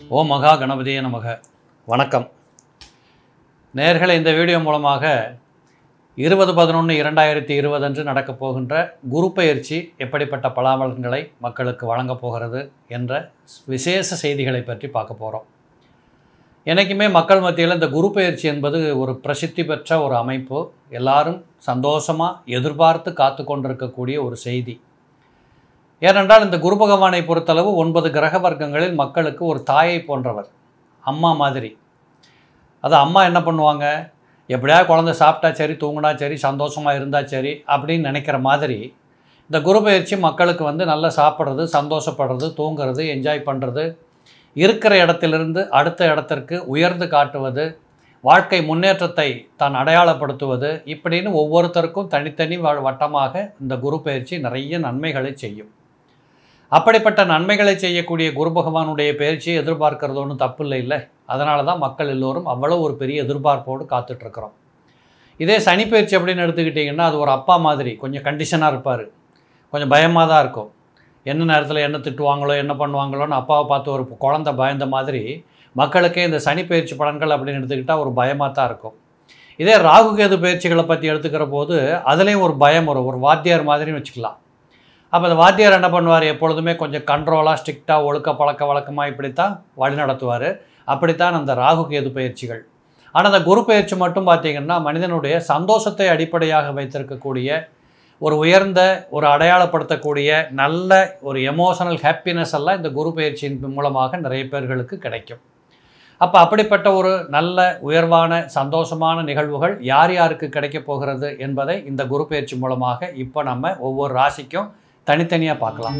ஓம் மகா கணபதியே நமக வணக்கம் நேர்களை இந்த வீடியோ மூலமாக இருபது பதினொன்று இரண்டாயிரத்தி இருபது அன்று நடக்கப் போகின்ற குரு பெயர்ச்சி எப்படிப்பட்ட பலாபலன்களை மக்களுக்கு வழங்கப் போகிறது என்ற விசேஷ செய்திகளை பற்றி பார்க்க போகிறோம் என்றைக்குமே மக்கள் மத்தியில் இந்த குரு பெயர்ச்சி என்பது ஒரு பிரசித்தி பெற்ற ஒரு அமைப்பு எல்லாரும் சந்தோஷமாக எதிர்பார்த்து காத்து கொண்டிருக்கக்கூடிய ஒரு செய்தி ஏனென்றால் இந்த குரு பகவானை பொறுத்தளவு ஒன்பது கிரக வர்க்கங்களில் மக்களுக்கு ஒரு தாயை போன்றவர் அம்மா மாதிரி அது அம்மா என்ன பண்ணுவாங்க எப்படியா குழந்தை சாப்பிட்டா சரி தூங்கினா சரி சந்தோஷமாக இருந்தால் சரி அப்படின்னு நினைக்கிற மாதிரி இந்த குரு பயிற்சி மக்களுக்கு வந்து நல்லா சாப்பிட்றது சந்தோஷப்படுறது தூங்குறது என்ஜாய் பண்ணுறது இருக்கிற இடத்திலிருந்து அடுத்த இடத்திற்கு உயர்ந்து காட்டுவது வாழ்க்கை முன்னேற்றத்தை தான் அடையாளப்படுத்துவது இப்படின்னு ஒவ்வொருத்தருக்கும் தனித்தனி வ- வட்டமாக இந்த குரு பயிற்சி நிறைய நன்மைகளை செய்யும் அப்படிப்பட்ட நன்மைகளை செய்யக்கூடிய குரு பகவானுடைய பயிற்சியை எதிர்பார்க்கறது ஒன்றும் தப்பு இல்லை இல்லை அதனால தான் மக்கள் எல்லோரும் அவ்வளோ ஒரு பெரிய எதிர்பார்ப்போடு காத்துட்ருக்குறோம் இதே சனி பயிற்சி அப்படின்னு எடுத்துக்கிட்டிங்கன்னா அது ஒரு அப்பா மாதிரி கொஞ்சம் கண்டிஷனாக இருப்பார் கொஞ்சம் பயமாக தான் இருக்கும் என்ன நேரத்தில் என்ன திட்டுவாங்களோ என்ன பண்ணுவாங்களோன்னு அப்பாவை பார்த்து ஒரு குழந்தை பயந்த மாதிரி மக்களுக்கே இந்த சனி பயிற்சி பலன்கள் அப்படின்னு எடுத்துக்கிட்டால் ஒரு பயமாக தான் இருக்கும் இதே ராகு கேது பயிற்சிகளை பற்றி எடுத்துக்கிற போது அதுலேயும் ஒரு பயம் வரும் ஒரு வாத்தியார் மாதிரின்னு வச்சுக்கலாம் அப்போ அந்த வாத்தியார் என்ன பண்ணுவார் எப்பொழுதுமே கொஞ்சம் கண்ட்ரோலாக ஸ்ட்ரிக்டாக ஒழுக்க பழக்க வழக்கமாக இப்படித்தான் வழி நடத்துவார் அப்படித்தான் அந்த ராகு கேது பயிற்சிகள் ஆனால் அந்த குரு பயிற்சி மட்டும் பார்த்தீங்கன்னா மனிதனுடைய சந்தோஷத்தை அடிப்படையாக வைத்திருக்கக்கூடிய ஒரு உயர்ந்த ஒரு அடையாளப்படுத்தக்கூடிய நல்ல ஒரு எமோஷனல் ஹாப்பினஸ் எல்லாம் இந்த குரு பயிற்சியின் மூலமாக நிறைய பேர்களுக்கு கிடைக்கும் அப்போ அப்படிப்பட்ட ஒரு நல்ல உயர்வான சந்தோஷமான நிகழ்வுகள் யார் யாருக்கு கிடைக்கப் போகிறது என்பதை இந்த குரு பயிற்சி மூலமாக இப்போ நம்ம ஒவ்வொரு ராசிக்கும் தனித்தனியாக பார்க்கலாம்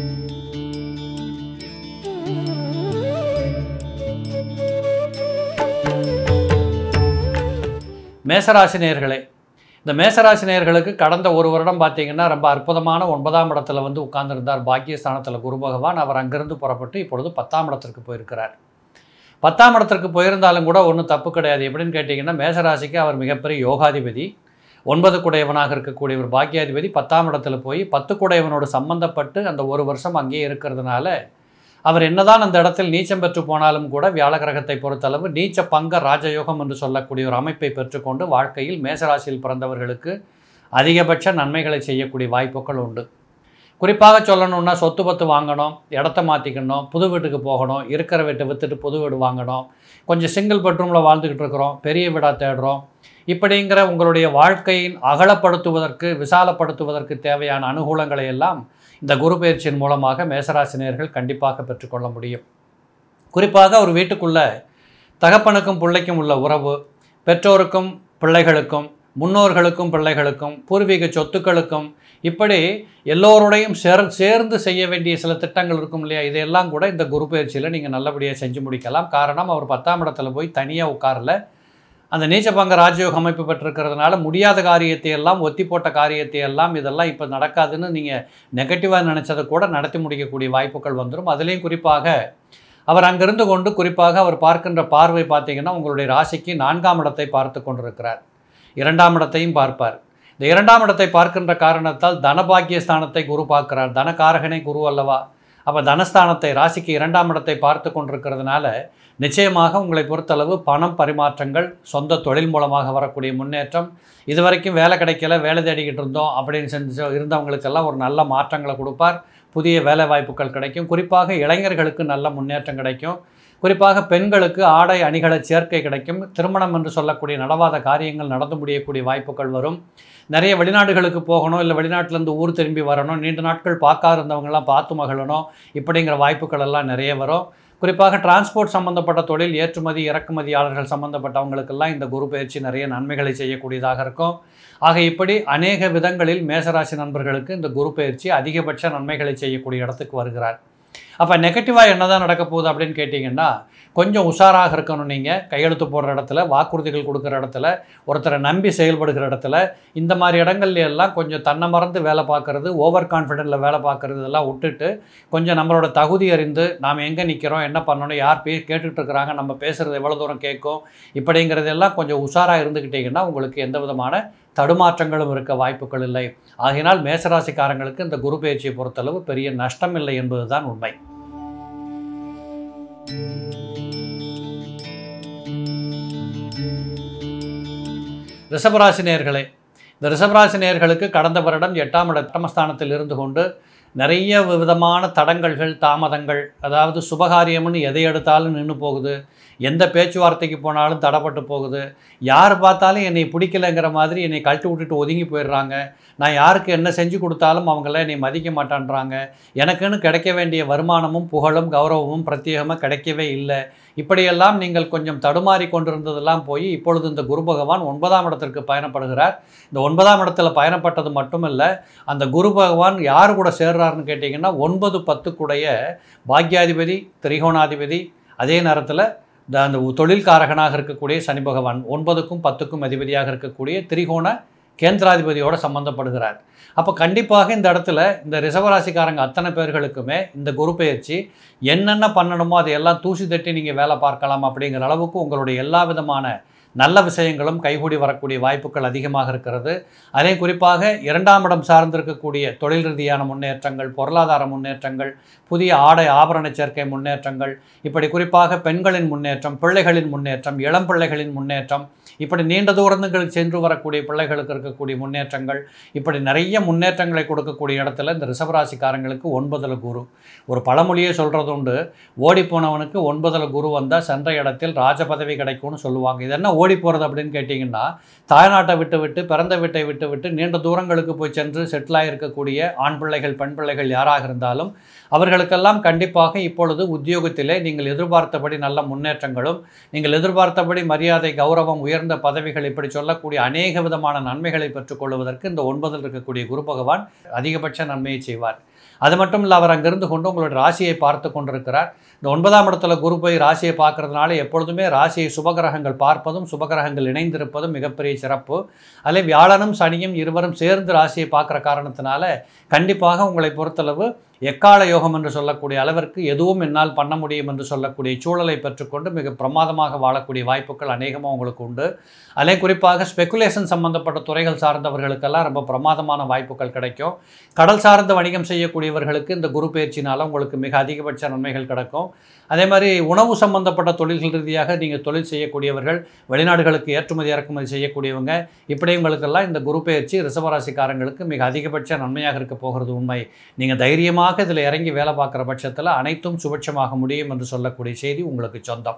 மேசராசி நேயர்களே இந்த மேசராசி நேயர்களுக்கு கடந்த ஒரு வருடம் பார்த்தீங்கன்னா ரொம்ப அற்புதமான ஒன்பதாம் இடத்துல வந்து உட்கார்ந்திருந்தார் பாக்கியஸ்தானத்தில் குரு பகவான் அவர் அங்கிருந்து புறப்பட்டு இப்பொழுது பத்தாம் இடத்திற்கு போயிருக்கிறார் பத்தாம் இடத்திற்கு போயிருந்தாலும் கூட ஒன்றும் தப்பு கிடையாது எப்படின்னு கேட்டிங்கன்னா மேசராசிக்கு அவர் மிகப்பெரிய யோகாதிபதி ஒன்பது குடையவனாக இருக்கக்கூடிய ஒரு பாக்கியாதிபதி பத்தாம் இடத்துல போய் பத்து குடையவனோடு சம்பந்தப்பட்டு அந்த ஒரு வருஷம் அங்கேயே இருக்கிறதுனால அவர் என்னதான் அந்த இடத்தில் நீச்சம் பெற்று போனாலும் கூட வியாழ கிரகத்தை பொறுத்தளவு நீச்ச பங்க ராஜயோகம் என்று சொல்லக்கூடிய ஒரு அமைப்பை பெற்றுக்கொண்டு வாழ்க்கையில் மேசராசியில் பிறந்தவர்களுக்கு அதிகபட்ச நன்மைகளை செய்யக்கூடிய வாய்ப்புகள் உண்டு குறிப்பாக சொல்லணும்னா சொத்து பத்து வாங்கணும் இடத்த மாற்றிக்கணும் புது வீட்டுக்கு போகணும் இருக்கிற வீட்டை விற்றுட்டு புது வீடு வாங்கணும் கொஞ்சம் சிங்கிள் பெட்ரூமில் வாழ்ந்துக்கிட்டு இருக்கிறோம் பெரிய வீடாக தேடுறோம் இப்படிங்கிற உங்களுடைய வாழ்க்கையின் அகலப்படுத்துவதற்கு விசாலப்படுத்துவதற்கு தேவையான அனுகூலங்களை எல்லாம் இந்த குரு பயிற்சியின் மூலமாக மேசராசினியர்கள் கண்டிப்பாக பெற்றுக்கொள்ள முடியும் குறிப்பாக ஒரு வீட்டுக்குள்ள தகப்பனுக்கும் பிள்ளைக்கும் உள்ள உறவு பெற்றோருக்கும் பிள்ளைகளுக்கும் முன்னோர்களுக்கும் பிள்ளைகளுக்கும் பூர்வீக சொத்துக்களுக்கும் இப்படி எல்லோருடையும் சேர் சேர்ந்து செய்ய வேண்டிய சில திட்டங்கள் இருக்கும் இல்லையா இதையெல்லாம் கூட இந்த குரு பயிற்சியில் நீங்கள் நல்லபடியாக செஞ்சு முடிக்கலாம் காரணம் அவர் பத்தாம் இடத்துல போய் தனியாக உட்காரல அந்த நீச்சபங்க ராஜயோக அமைப்பு பெற்றிருக்கிறதுனால முடியாத காரியத்தை எல்லாம் ஒத்தி போட்ட காரியத்தை எல்லாம் இதெல்லாம் இப்போ நடக்காதுன்னு நீங்கள் நெகட்டிவாக நினச்சதை கூட நடத்தி முடிக்கக்கூடிய வாய்ப்புகள் வந்துடும் அதுலேயும் குறிப்பாக அவர் அங்கிருந்து கொண்டு குறிப்பாக அவர் பார்க்கின்ற பார்வை பார்த்தீங்கன்னா உங்களுடைய ராசிக்கு நான்காம் இடத்தை பார்த்து கொண்டிருக்கிறார் இரண்டாம் இடத்தையும் பார்ப்பார் இந்த இரண்டாம் இடத்தை பார்க்கின்ற காரணத்தால் தனபாக்கிய ஸ்தானத்தை குரு பார்க்கிறார் தனகாரகனை குரு அல்லவா அப்போ தனஸ்தானத்தை ராசிக்கு இரண்டாம் இடத்தை பார்த்து கொண்டிருக்கிறதுனால நிச்சயமாக உங்களை பொறுத்தளவு பணம் பரிமாற்றங்கள் சொந்த தொழில் மூலமாக வரக்கூடிய முன்னேற்றம் இதுவரைக்கும் வேலை கிடைக்கல வேலை தேடிக்கிட்டு இருந்தோம் அப்படின்னு செஞ்சு இருந்தவங்களுக்கெல்லாம் ஒரு நல்ல மாற்றங்களை கொடுப்பார் புதிய வேலை வாய்ப்புகள் கிடைக்கும் குறிப்பாக இளைஞர்களுக்கு நல்ல முன்னேற்றம் கிடைக்கும் குறிப்பாக பெண்களுக்கு ஆடை அணிகளை சேர்க்கை கிடைக்கும் திருமணம் என்று சொல்லக்கூடிய நடவாத காரியங்கள் நடந்து முடியக்கூடிய வாய்ப்புகள் வரும் நிறைய வெளிநாடுகளுக்கு போகணும் இல்லை வெளிநாட்டிலேருந்து ஊர் திரும்பி வரணும் நீண்ட நாட்கள் பார்க்காத இருந்தவங்கெல்லாம் பார்த்து மகிழணும் இப்படிங்கிற வாய்ப்புகள் எல்லாம் நிறைய வரும் குறிப்பாக டிரான்ஸ்போர்ட் சம்மந்தப்பட்ட தொழில் ஏற்றுமதி இறக்குமதியாளர்கள் சம்மந்தப்பட்டவங்களுக்கெல்லாம் இந்த குரு பயிற்சி நிறைய நன்மைகளை செய்யக்கூடியதாக இருக்கும் ஆக இப்படி அநேக விதங்களில் மேசராசி நண்பர்களுக்கு இந்த குரு பயிற்சி அதிகபட்ச நன்மைகளை செய்யக்கூடிய இடத்துக்கு வருகிறார் அப்போ நெகட்டிவாக என்ன தான் நடக்க போகுது அப்படின்னு கேட்டிங்கன்னா கொஞ்சம் உஷாராக இருக்கணும் நீங்கள் கையெழுத்து போடுற இடத்துல வாக்குறுதிகள் கொடுக்குற இடத்துல ஒருத்தரை நம்பி செயல்படுகிற இடத்துல இந்த மாதிரி இடங்கள்ல எல்லாம் கொஞ்சம் தன்னை மறந்து வேலை பார்க்குறது ஓவர் கான்ஃபிடென்ட்டில் வேலை பார்க்குறது இதெல்லாம் விட்டுட்டு கொஞ்சம் நம்மளோட தகுதி அறிந்து நாம் எங்கே நிற்கிறோம் என்ன பண்ணணும் யார் பே கேட்டுட்டு இருக்கிறாங்க நம்ம பேசுகிறது எவ்வளோ தூரம் கேட்கும் இப்படிங்கிறதெல்லாம் கொஞ்சம் உஷாராக இருந்துக்கிட்டிங்கன்னா உங்களுக்கு எந்த விதமான தடுமாற்றங்களும் இருக்க வாய்ப்புகள் இல்லை ஆகையினால் மேசராசிக்காரங்களுக்கு இந்த குரு பயிற்சியை பொறுத்தளவு பெரிய நஷ்டம் இல்லை என்பதுதான் உண்மை ரிஷபராசி நேயர்களே இந்த ரிஷபராசி நேயர்களுக்கு கடந்த வருடம் எட்டாம் இட அட்டமஸ்தானத்தில் இருந்து கொண்டு நிறைய விதமான தடங்கல்கள் தாமதங்கள் அதாவது சுபகாரியம்னு எதை எடுத்தாலும் நின்று போகுது எந்த பேச்சுவார்த்தைக்கு போனாலும் தடப்பட்டு போகுது யார் பார்த்தாலும் என்னை பிடிக்கலைங்கிற மாதிரி என்னை கழட்டி விட்டுட்டு ஒதுங்கி போயிடுறாங்க நான் யாருக்கு என்ன செஞ்சு கொடுத்தாலும் அவங்களாம் என்னை மதிக்க மாட்டான்றாங்க எனக்குன்னு கிடைக்க வேண்டிய வருமானமும் புகழும் கௌரவமும் பிரத்யேகமாக கிடைக்கவே இல்லை இப்படியெல்லாம் நீங்கள் கொஞ்சம் தடுமாறி கொண்டிருந்ததெல்லாம் போய் இப்பொழுது இந்த குரு பகவான் ஒன்பதாம் இடத்திற்கு பயணப்படுகிறார் இந்த ஒன்பதாம் இடத்துல பயணப்பட்டது மட்டுமல்ல அந்த குரு பகவான் யார் கூட சேர்றாருன்னு கேட்டிங்கன்னா ஒன்பது பத்துக்குடைய பாக்யாதிபதி திரிகோணாதிபதி அதே நேரத்தில் இந்த அந்த தொழில்காரகனாக இருக்கக்கூடிய சனி பகவான் ஒன்பதுக்கும் பத்துக்கும் அதிபதியாக இருக்கக்கூடிய திரிகோண கேந்திராதிபதியோட சம்பந்தப்படுகிறார் அப்போ கண்டிப்பாக இந்த இடத்துல இந்த ரிசவராசிக்காரங்க அத்தனை பேர்களுக்குமே இந்த குரு பெயர்ச்சி என்னென்ன பண்ணணுமோ அதையெல்லாம் தூசி தட்டி நீங்கள் வேலை பார்க்கலாம் அப்படிங்கிற அளவுக்கு உங்களுடைய எல்லா விதமான நல்ல விஷயங்களும் கைகூடி வரக்கூடிய வாய்ப்புகள் அதிகமாக இருக்கிறது அதே குறிப்பாக இரண்டாம் இடம் சார்ந்திருக்கக்கூடிய தொழில் ரீதியான முன்னேற்றங்கள் பொருளாதார முன்னேற்றங்கள் புதிய ஆடை ஆபரண சேர்க்கை முன்னேற்றங்கள் இப்படி குறிப்பாக பெண்களின் முன்னேற்றம் பிள்ளைகளின் முன்னேற்றம் இளம் பிள்ளைகளின் முன்னேற்றம் இப்படி நீண்ட தூரங்களுக்கு சென்று வரக்கூடிய பிள்ளைகளுக்கு இருக்கக்கூடிய முன்னேற்றங்கள் இப்படி நிறைய முன்னேற்றங்களை கொடுக்கக்கூடிய இடத்துல இந்த ரிஷபராசிக்காரங்களுக்கு ஒன்பதில் குரு ஒரு பழமொழியே சொல்கிறது உண்டு ஓடி போனவனுக்கு ஒன்பதில் குரு வந்தால் சென்ற இடத்தில் ராஜ பதவி கிடைக்கும்னு சொல்லுவாங்க இது என்ன ஓடி போகிறது அப்படின்னு கேட்டிங்கன்னா தாய்நாட்டை விட்டு விட்டு பிறந்த வீட்டை விட்டு விட்டு நீண்ட தூரங்களுக்கு போய் சென்று செட்டில் ஆகியிருக்கக்கூடிய ஆண் பிள்ளைகள் பெண் பிள்ளைகள் யாராக இருந்தாலும் அவர்களுக்கெல்லாம் கண்டிப்பாக இப்பொழுது உத்தியோகத்திலே நீங்கள் எதிர்பார்த்தபடி நல்ல முன்னேற்றங்களும் நீங்கள் எதிர்பார்த்தபடி மரியாதை கௌரவம் உயர்ந்த பதவிகள் இப்படி சொல்லக்கூடிய அநேக விதமான நன்மைகளை பெற்றுக்கொள்வதற்கு இந்த ஒன்பதில் இருக்கக்கூடிய குரு பகவான் அதிகபட்ச நன்மையை செய்வார் அது மட்டும் இல்லை அவர் அங்கிருந்து கொண்டு உங்களுடைய ராசியை பார்த்து கொண்டிருக்கிறார் இந்த ஒன்பதாம் இடத்துல குரு போய் ராசியை பார்க்கறதுனால எப்பொழுதுமே ராசியை சுபகிரகங்கள் பார்ப்பதும் சுபகிரகங்கள் இணைந்திருப்பதும் மிகப்பெரிய சிறப்பு அதில் வியாழனும் சனியும் இருவரும் சேர்ந்து ராசியை பார்க்குற காரணத்தினால கண்டிப்பாக உங்களை பொறுத்தளவு எக்கால யோகம் என்று சொல்லக்கூடிய அளவிற்கு எதுவும் என்னால் பண்ண முடியும் என்று சொல்லக்கூடிய சூழலை பெற்றுக்கொண்டு மிக பிரமாதமாக வாழக்கூடிய வாய்ப்புகள் அநேகமாக உங்களுக்கு உண்டு அதே குறிப்பாக ஸ்பெகுலேஷன் சம்பந்தப்பட்ட துறைகள் சார்ந்தவர்களுக்கெல்லாம் ரொம்ப பிரமாதமான வாய்ப்புகள் கிடைக்கும் கடல் சார்ந்த வணிகம் செய்யக்கூடியவர்களுக்கு இந்த குரு பயிற்சினால உங்களுக்கு மிக அதிகபட்ச நன்மைகள் கிடைக்கும் அதே மாதிரி உணவு சம்பந்தப்பட்ட தொழில்கள் ரீதியாக நீங்கள் தொழில் செய்யக்கூடியவர்கள் வெளிநாடுகளுக்கு ஏற்றுமதி இறக்குமதி செய்யக்கூடியவங்க இப்படிவங்களுக்கெல்லாம் இந்த குரு பயிற்சி ரிசவராசிக்காரங்களுக்கு மிக அதிகபட்ச நன்மையாக இருக்க போகிறது உண்மை நீங்கள் தைரியமாக இதில் இறங்கி வேலை பார்க்குற பட்சத்தில் அனைத்தும் சுபட்சமாக முடியும் என்று சொல்லக்கூடிய செய்தி உங்களுக்கு சொந்தம்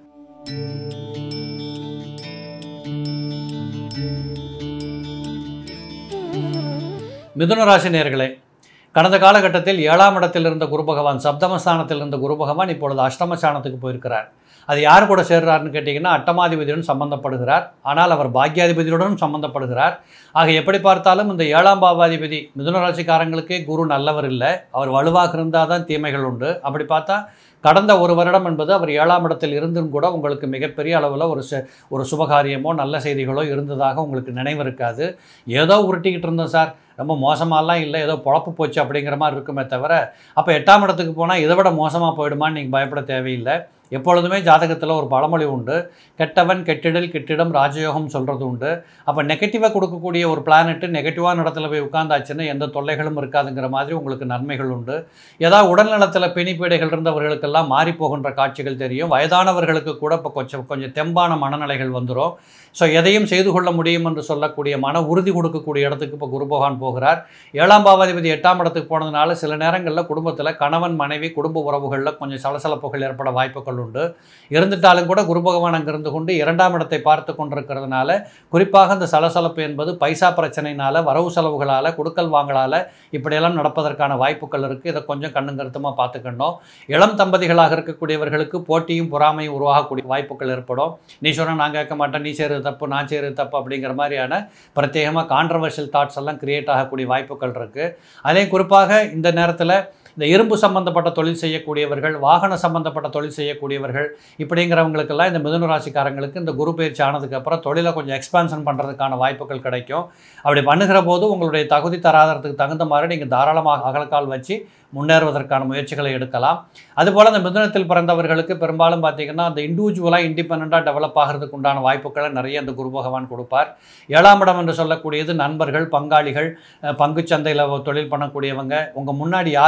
மிதுன ராசி நேர்களே கடந்த காலகட்டத்தில் ஏழாம் இடத்தில் இருந்த குரு பகவான் சப்தமஸ்தானத்தில் இருந்த குரு பகவான் இப்பொழுது அஷ்டமஸ்தானத்துக்கு போயிருக்கிறார் அது யார் கூட சேர்றாருன்னு கேட்டிங்கன்னா அட்டமாதிபதியுடன் சம்பந்தப்படுகிறார் ஆனால் அவர் பாக்யாதிபதியுடனும் சம்பந்தப்படுகிறார் ஆக எப்படி பார்த்தாலும் இந்த ஏழாம் பாவாதிபதி மிதுன ராசிக்காரங்களுக்கே குரு நல்லவர் இல்லை அவர் வலுவாக இருந்தால் தான் தீமைகள் உண்டு அப்படி பார்த்தா கடந்த ஒரு வருடம் என்பது அவர் ஏழாம் இடத்தில் இருந்தும் கூட உங்களுக்கு மிகப்பெரிய அளவில் ஒரு ச ஒரு சுபகாரியமோ நல்ல செய்திகளோ இருந்ததாக உங்களுக்கு நினைவு இருக்காது ஏதோ உருட்டிக்கிட்டு இருந்தோம் சார் ரொம்ப மோசமாலாம் இல்லை ஏதோ பொழப்பு போச்சு அப்படிங்கிற மாதிரி இருக்குமே தவிர அப்போ எட்டாம் இடத்துக்கு போனால் இதை விட மோசமாக போயிடுமான்னு நீங்கள் பயப்பட தேவையில்லை எப்பொழுதுமே ஜாதகத்தில் ஒரு பழமொழி உண்டு கெட்டவன் கெட்டிடல் கெட்டிடம் ராஜயோகம் சொல்கிறது உண்டு அப்போ நெகட்டிவாக கொடுக்கக்கூடிய ஒரு பிளானெட்டு நெகட்டிவான இடத்துல போய் உட்காந்தாச்சுன்னா எந்த தொல்லைகளும் இருக்காதுங்கிற மாதிரி உங்களுக்கு நன்மைகள் உண்டு ஏதாவது உடல்நலத்தில் பிணிப்பீடைகள் இருந்தவர்களுக்கெல்லாம் மாறி போகின்ற காட்சிகள் தெரியும் வயதானவர்களுக்கு கூட இப்போ கொஞ்சம் கொஞ்சம் தெம்பான மனநிலைகள் வந்துடும் ஸோ எதையும் செய்து கொள்ள முடியும் என்று சொல்லக்கூடிய மன உறுதி கொடுக்கக்கூடிய இடத்துக்கு இப்போ குரு பகவான் போகிறார் ஏழாம் பாவாதிபதி எட்டாம் இடத்துக்கு போனதுனால சில நேரங்களில் குடும்பத்தில் கணவன் மனைவி குடும்ப உறவுகளில் கொஞ்சம் சலசலப்புகள் ஏற்பட வாய்ப்புகள் உண்டு இருந்துட்டாலும் கூட குரு பகவான் அங்கிருந்து கொண்டு இரண்டாம் இடத்தை பார்த்து கொண்டிருக்கிறதுனால குறிப்பாக இந்த சலசலப்பு என்பது பைசா பிரச்சனைனால வரவு செலவுகளால் கொடுக்கல் வாங்கலால் இப்படியெல்லாம் நடப்பதற்கான வாய்ப்புகள் இருக்குது இதை கொஞ்சம் கண்ணும் கருத்துமாக பார்த்துக்கணும் இளம் தம்பதிகளாக இருக்கக்கூடியவர்களுக்கு போட்டியும் பொறாமையும் உருவாகக்கூடிய வாய்ப்புகள் ஏற்படும் நீ சொன்ன நான் கேட்க மாட்டேன் நீ செய்கிறது தப்பு நான் செய்கிறது தப்பு அப்படிங்கிற மாதிரியான பிரத்யேகமாக கான்ட்ரவர்ஷியல் தாட்ஸ் எல்லாம் கிரியேட் ஆகக்கூடிய வாய்ப்புகள் இருக்குது அதே குறிப்பாக இந்த நேரத்தில் இந்த இரும்பு சம்பந்தப்பட்ட தொழில் செய்யக்கூடியவர்கள் வாகன சம்பந்தப்பட்ட தொழில் செய்யக்கூடியவர்கள் இப்படிங்கிறவங்களுக்கெல்லாம் இந்த மிதுன ராசிக்காரங்களுக்கு இந்த குரு பயிற்சி ஆனதுக்கப்புறம் தொழிலை கொஞ்சம் எக்ஸ்பான்ஷன் பண்ணுறதுக்கான வாய்ப்புகள் கிடைக்கும் அப்படி பண்ணுகிற போது உங்களுடைய தகுதி தராதரத்துக்கு தகுந்த மாதிரி நீங்கள் தாராளமாக அகலக்கால் வச்சு முன்னேறுவதற்கான முயற்சிகளை எடுக்கலாம் அதுபோல் அந்த மிதுனத்தில் பிறந்தவர்களுக்கு பெரும்பாலும் பார்த்திங்கன்னா அந்த இண்டிவிஜுவலாக இண்டிபெண்ட்டாக டெவலப் ஆகிறதுக்கு உண்டான வாய்ப்புகளை நிறைய அந்த குரு பகவான் கொடுப்பார் ஏழாம் இடம் என்று சொல்லக்கூடியது நண்பர்கள் பங்காளிகள் பங்குச்சந்தையில் தொழில் பண்ணக்கூடியவங்க உங்கள் முன்னாடி யார் வரா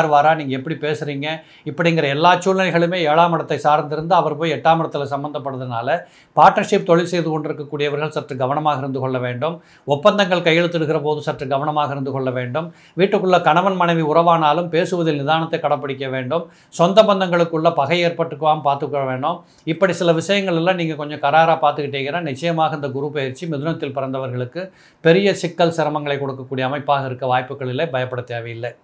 நீங்கள் எப்படி பேசுகிறீங்க இப்படிங்கிற எல்லா சூழ்நிலைகளுமே ஏழாம் இடத்தை சார்ந்திருந்து அவர் போய் எட்டாம் இடத்துல சம்மந்தப்படுறதுனால பார்ட்னர்ஷிப் தொழில் செய்து கொண்டிருக்கக்கூடியவர்கள் சற்று கவனமாக இருந்து கொள்ள வேண்டும் ஒப்பந்தங்கள் கையெழுத்திடுகிற போது சற்று கவனமாக இருந்து கொள்ள வேண்டும் வீட்டுக்குள்ள கணவன் மனைவி உறவானாலும் பேசுவதில் நிதானத்தை கடைப்பிடிக்க வேண்டும் சொந்த பந்தங்களுக்குள்ள பகை ஏற்பட்டுக்காமல் பார்த்துக்க வேண்டும் இப்படி சில விஷயங்கள் எல்லாம் நீங்கள் கொஞ்சம் கராராக பார்த்துக்கிட்டீங்கன்னா நிச்சயமாக இந்த குரு பயிற்சி மிதுனத்தில் பிறந்தவர்களுக்கு பெரிய சிக்கல் சிரமங்களை கொடுக்கக்கூடிய அமைப்பாக இருக்க வாய்ப்புகள் இல்லை பயப்பட தேவையில்லை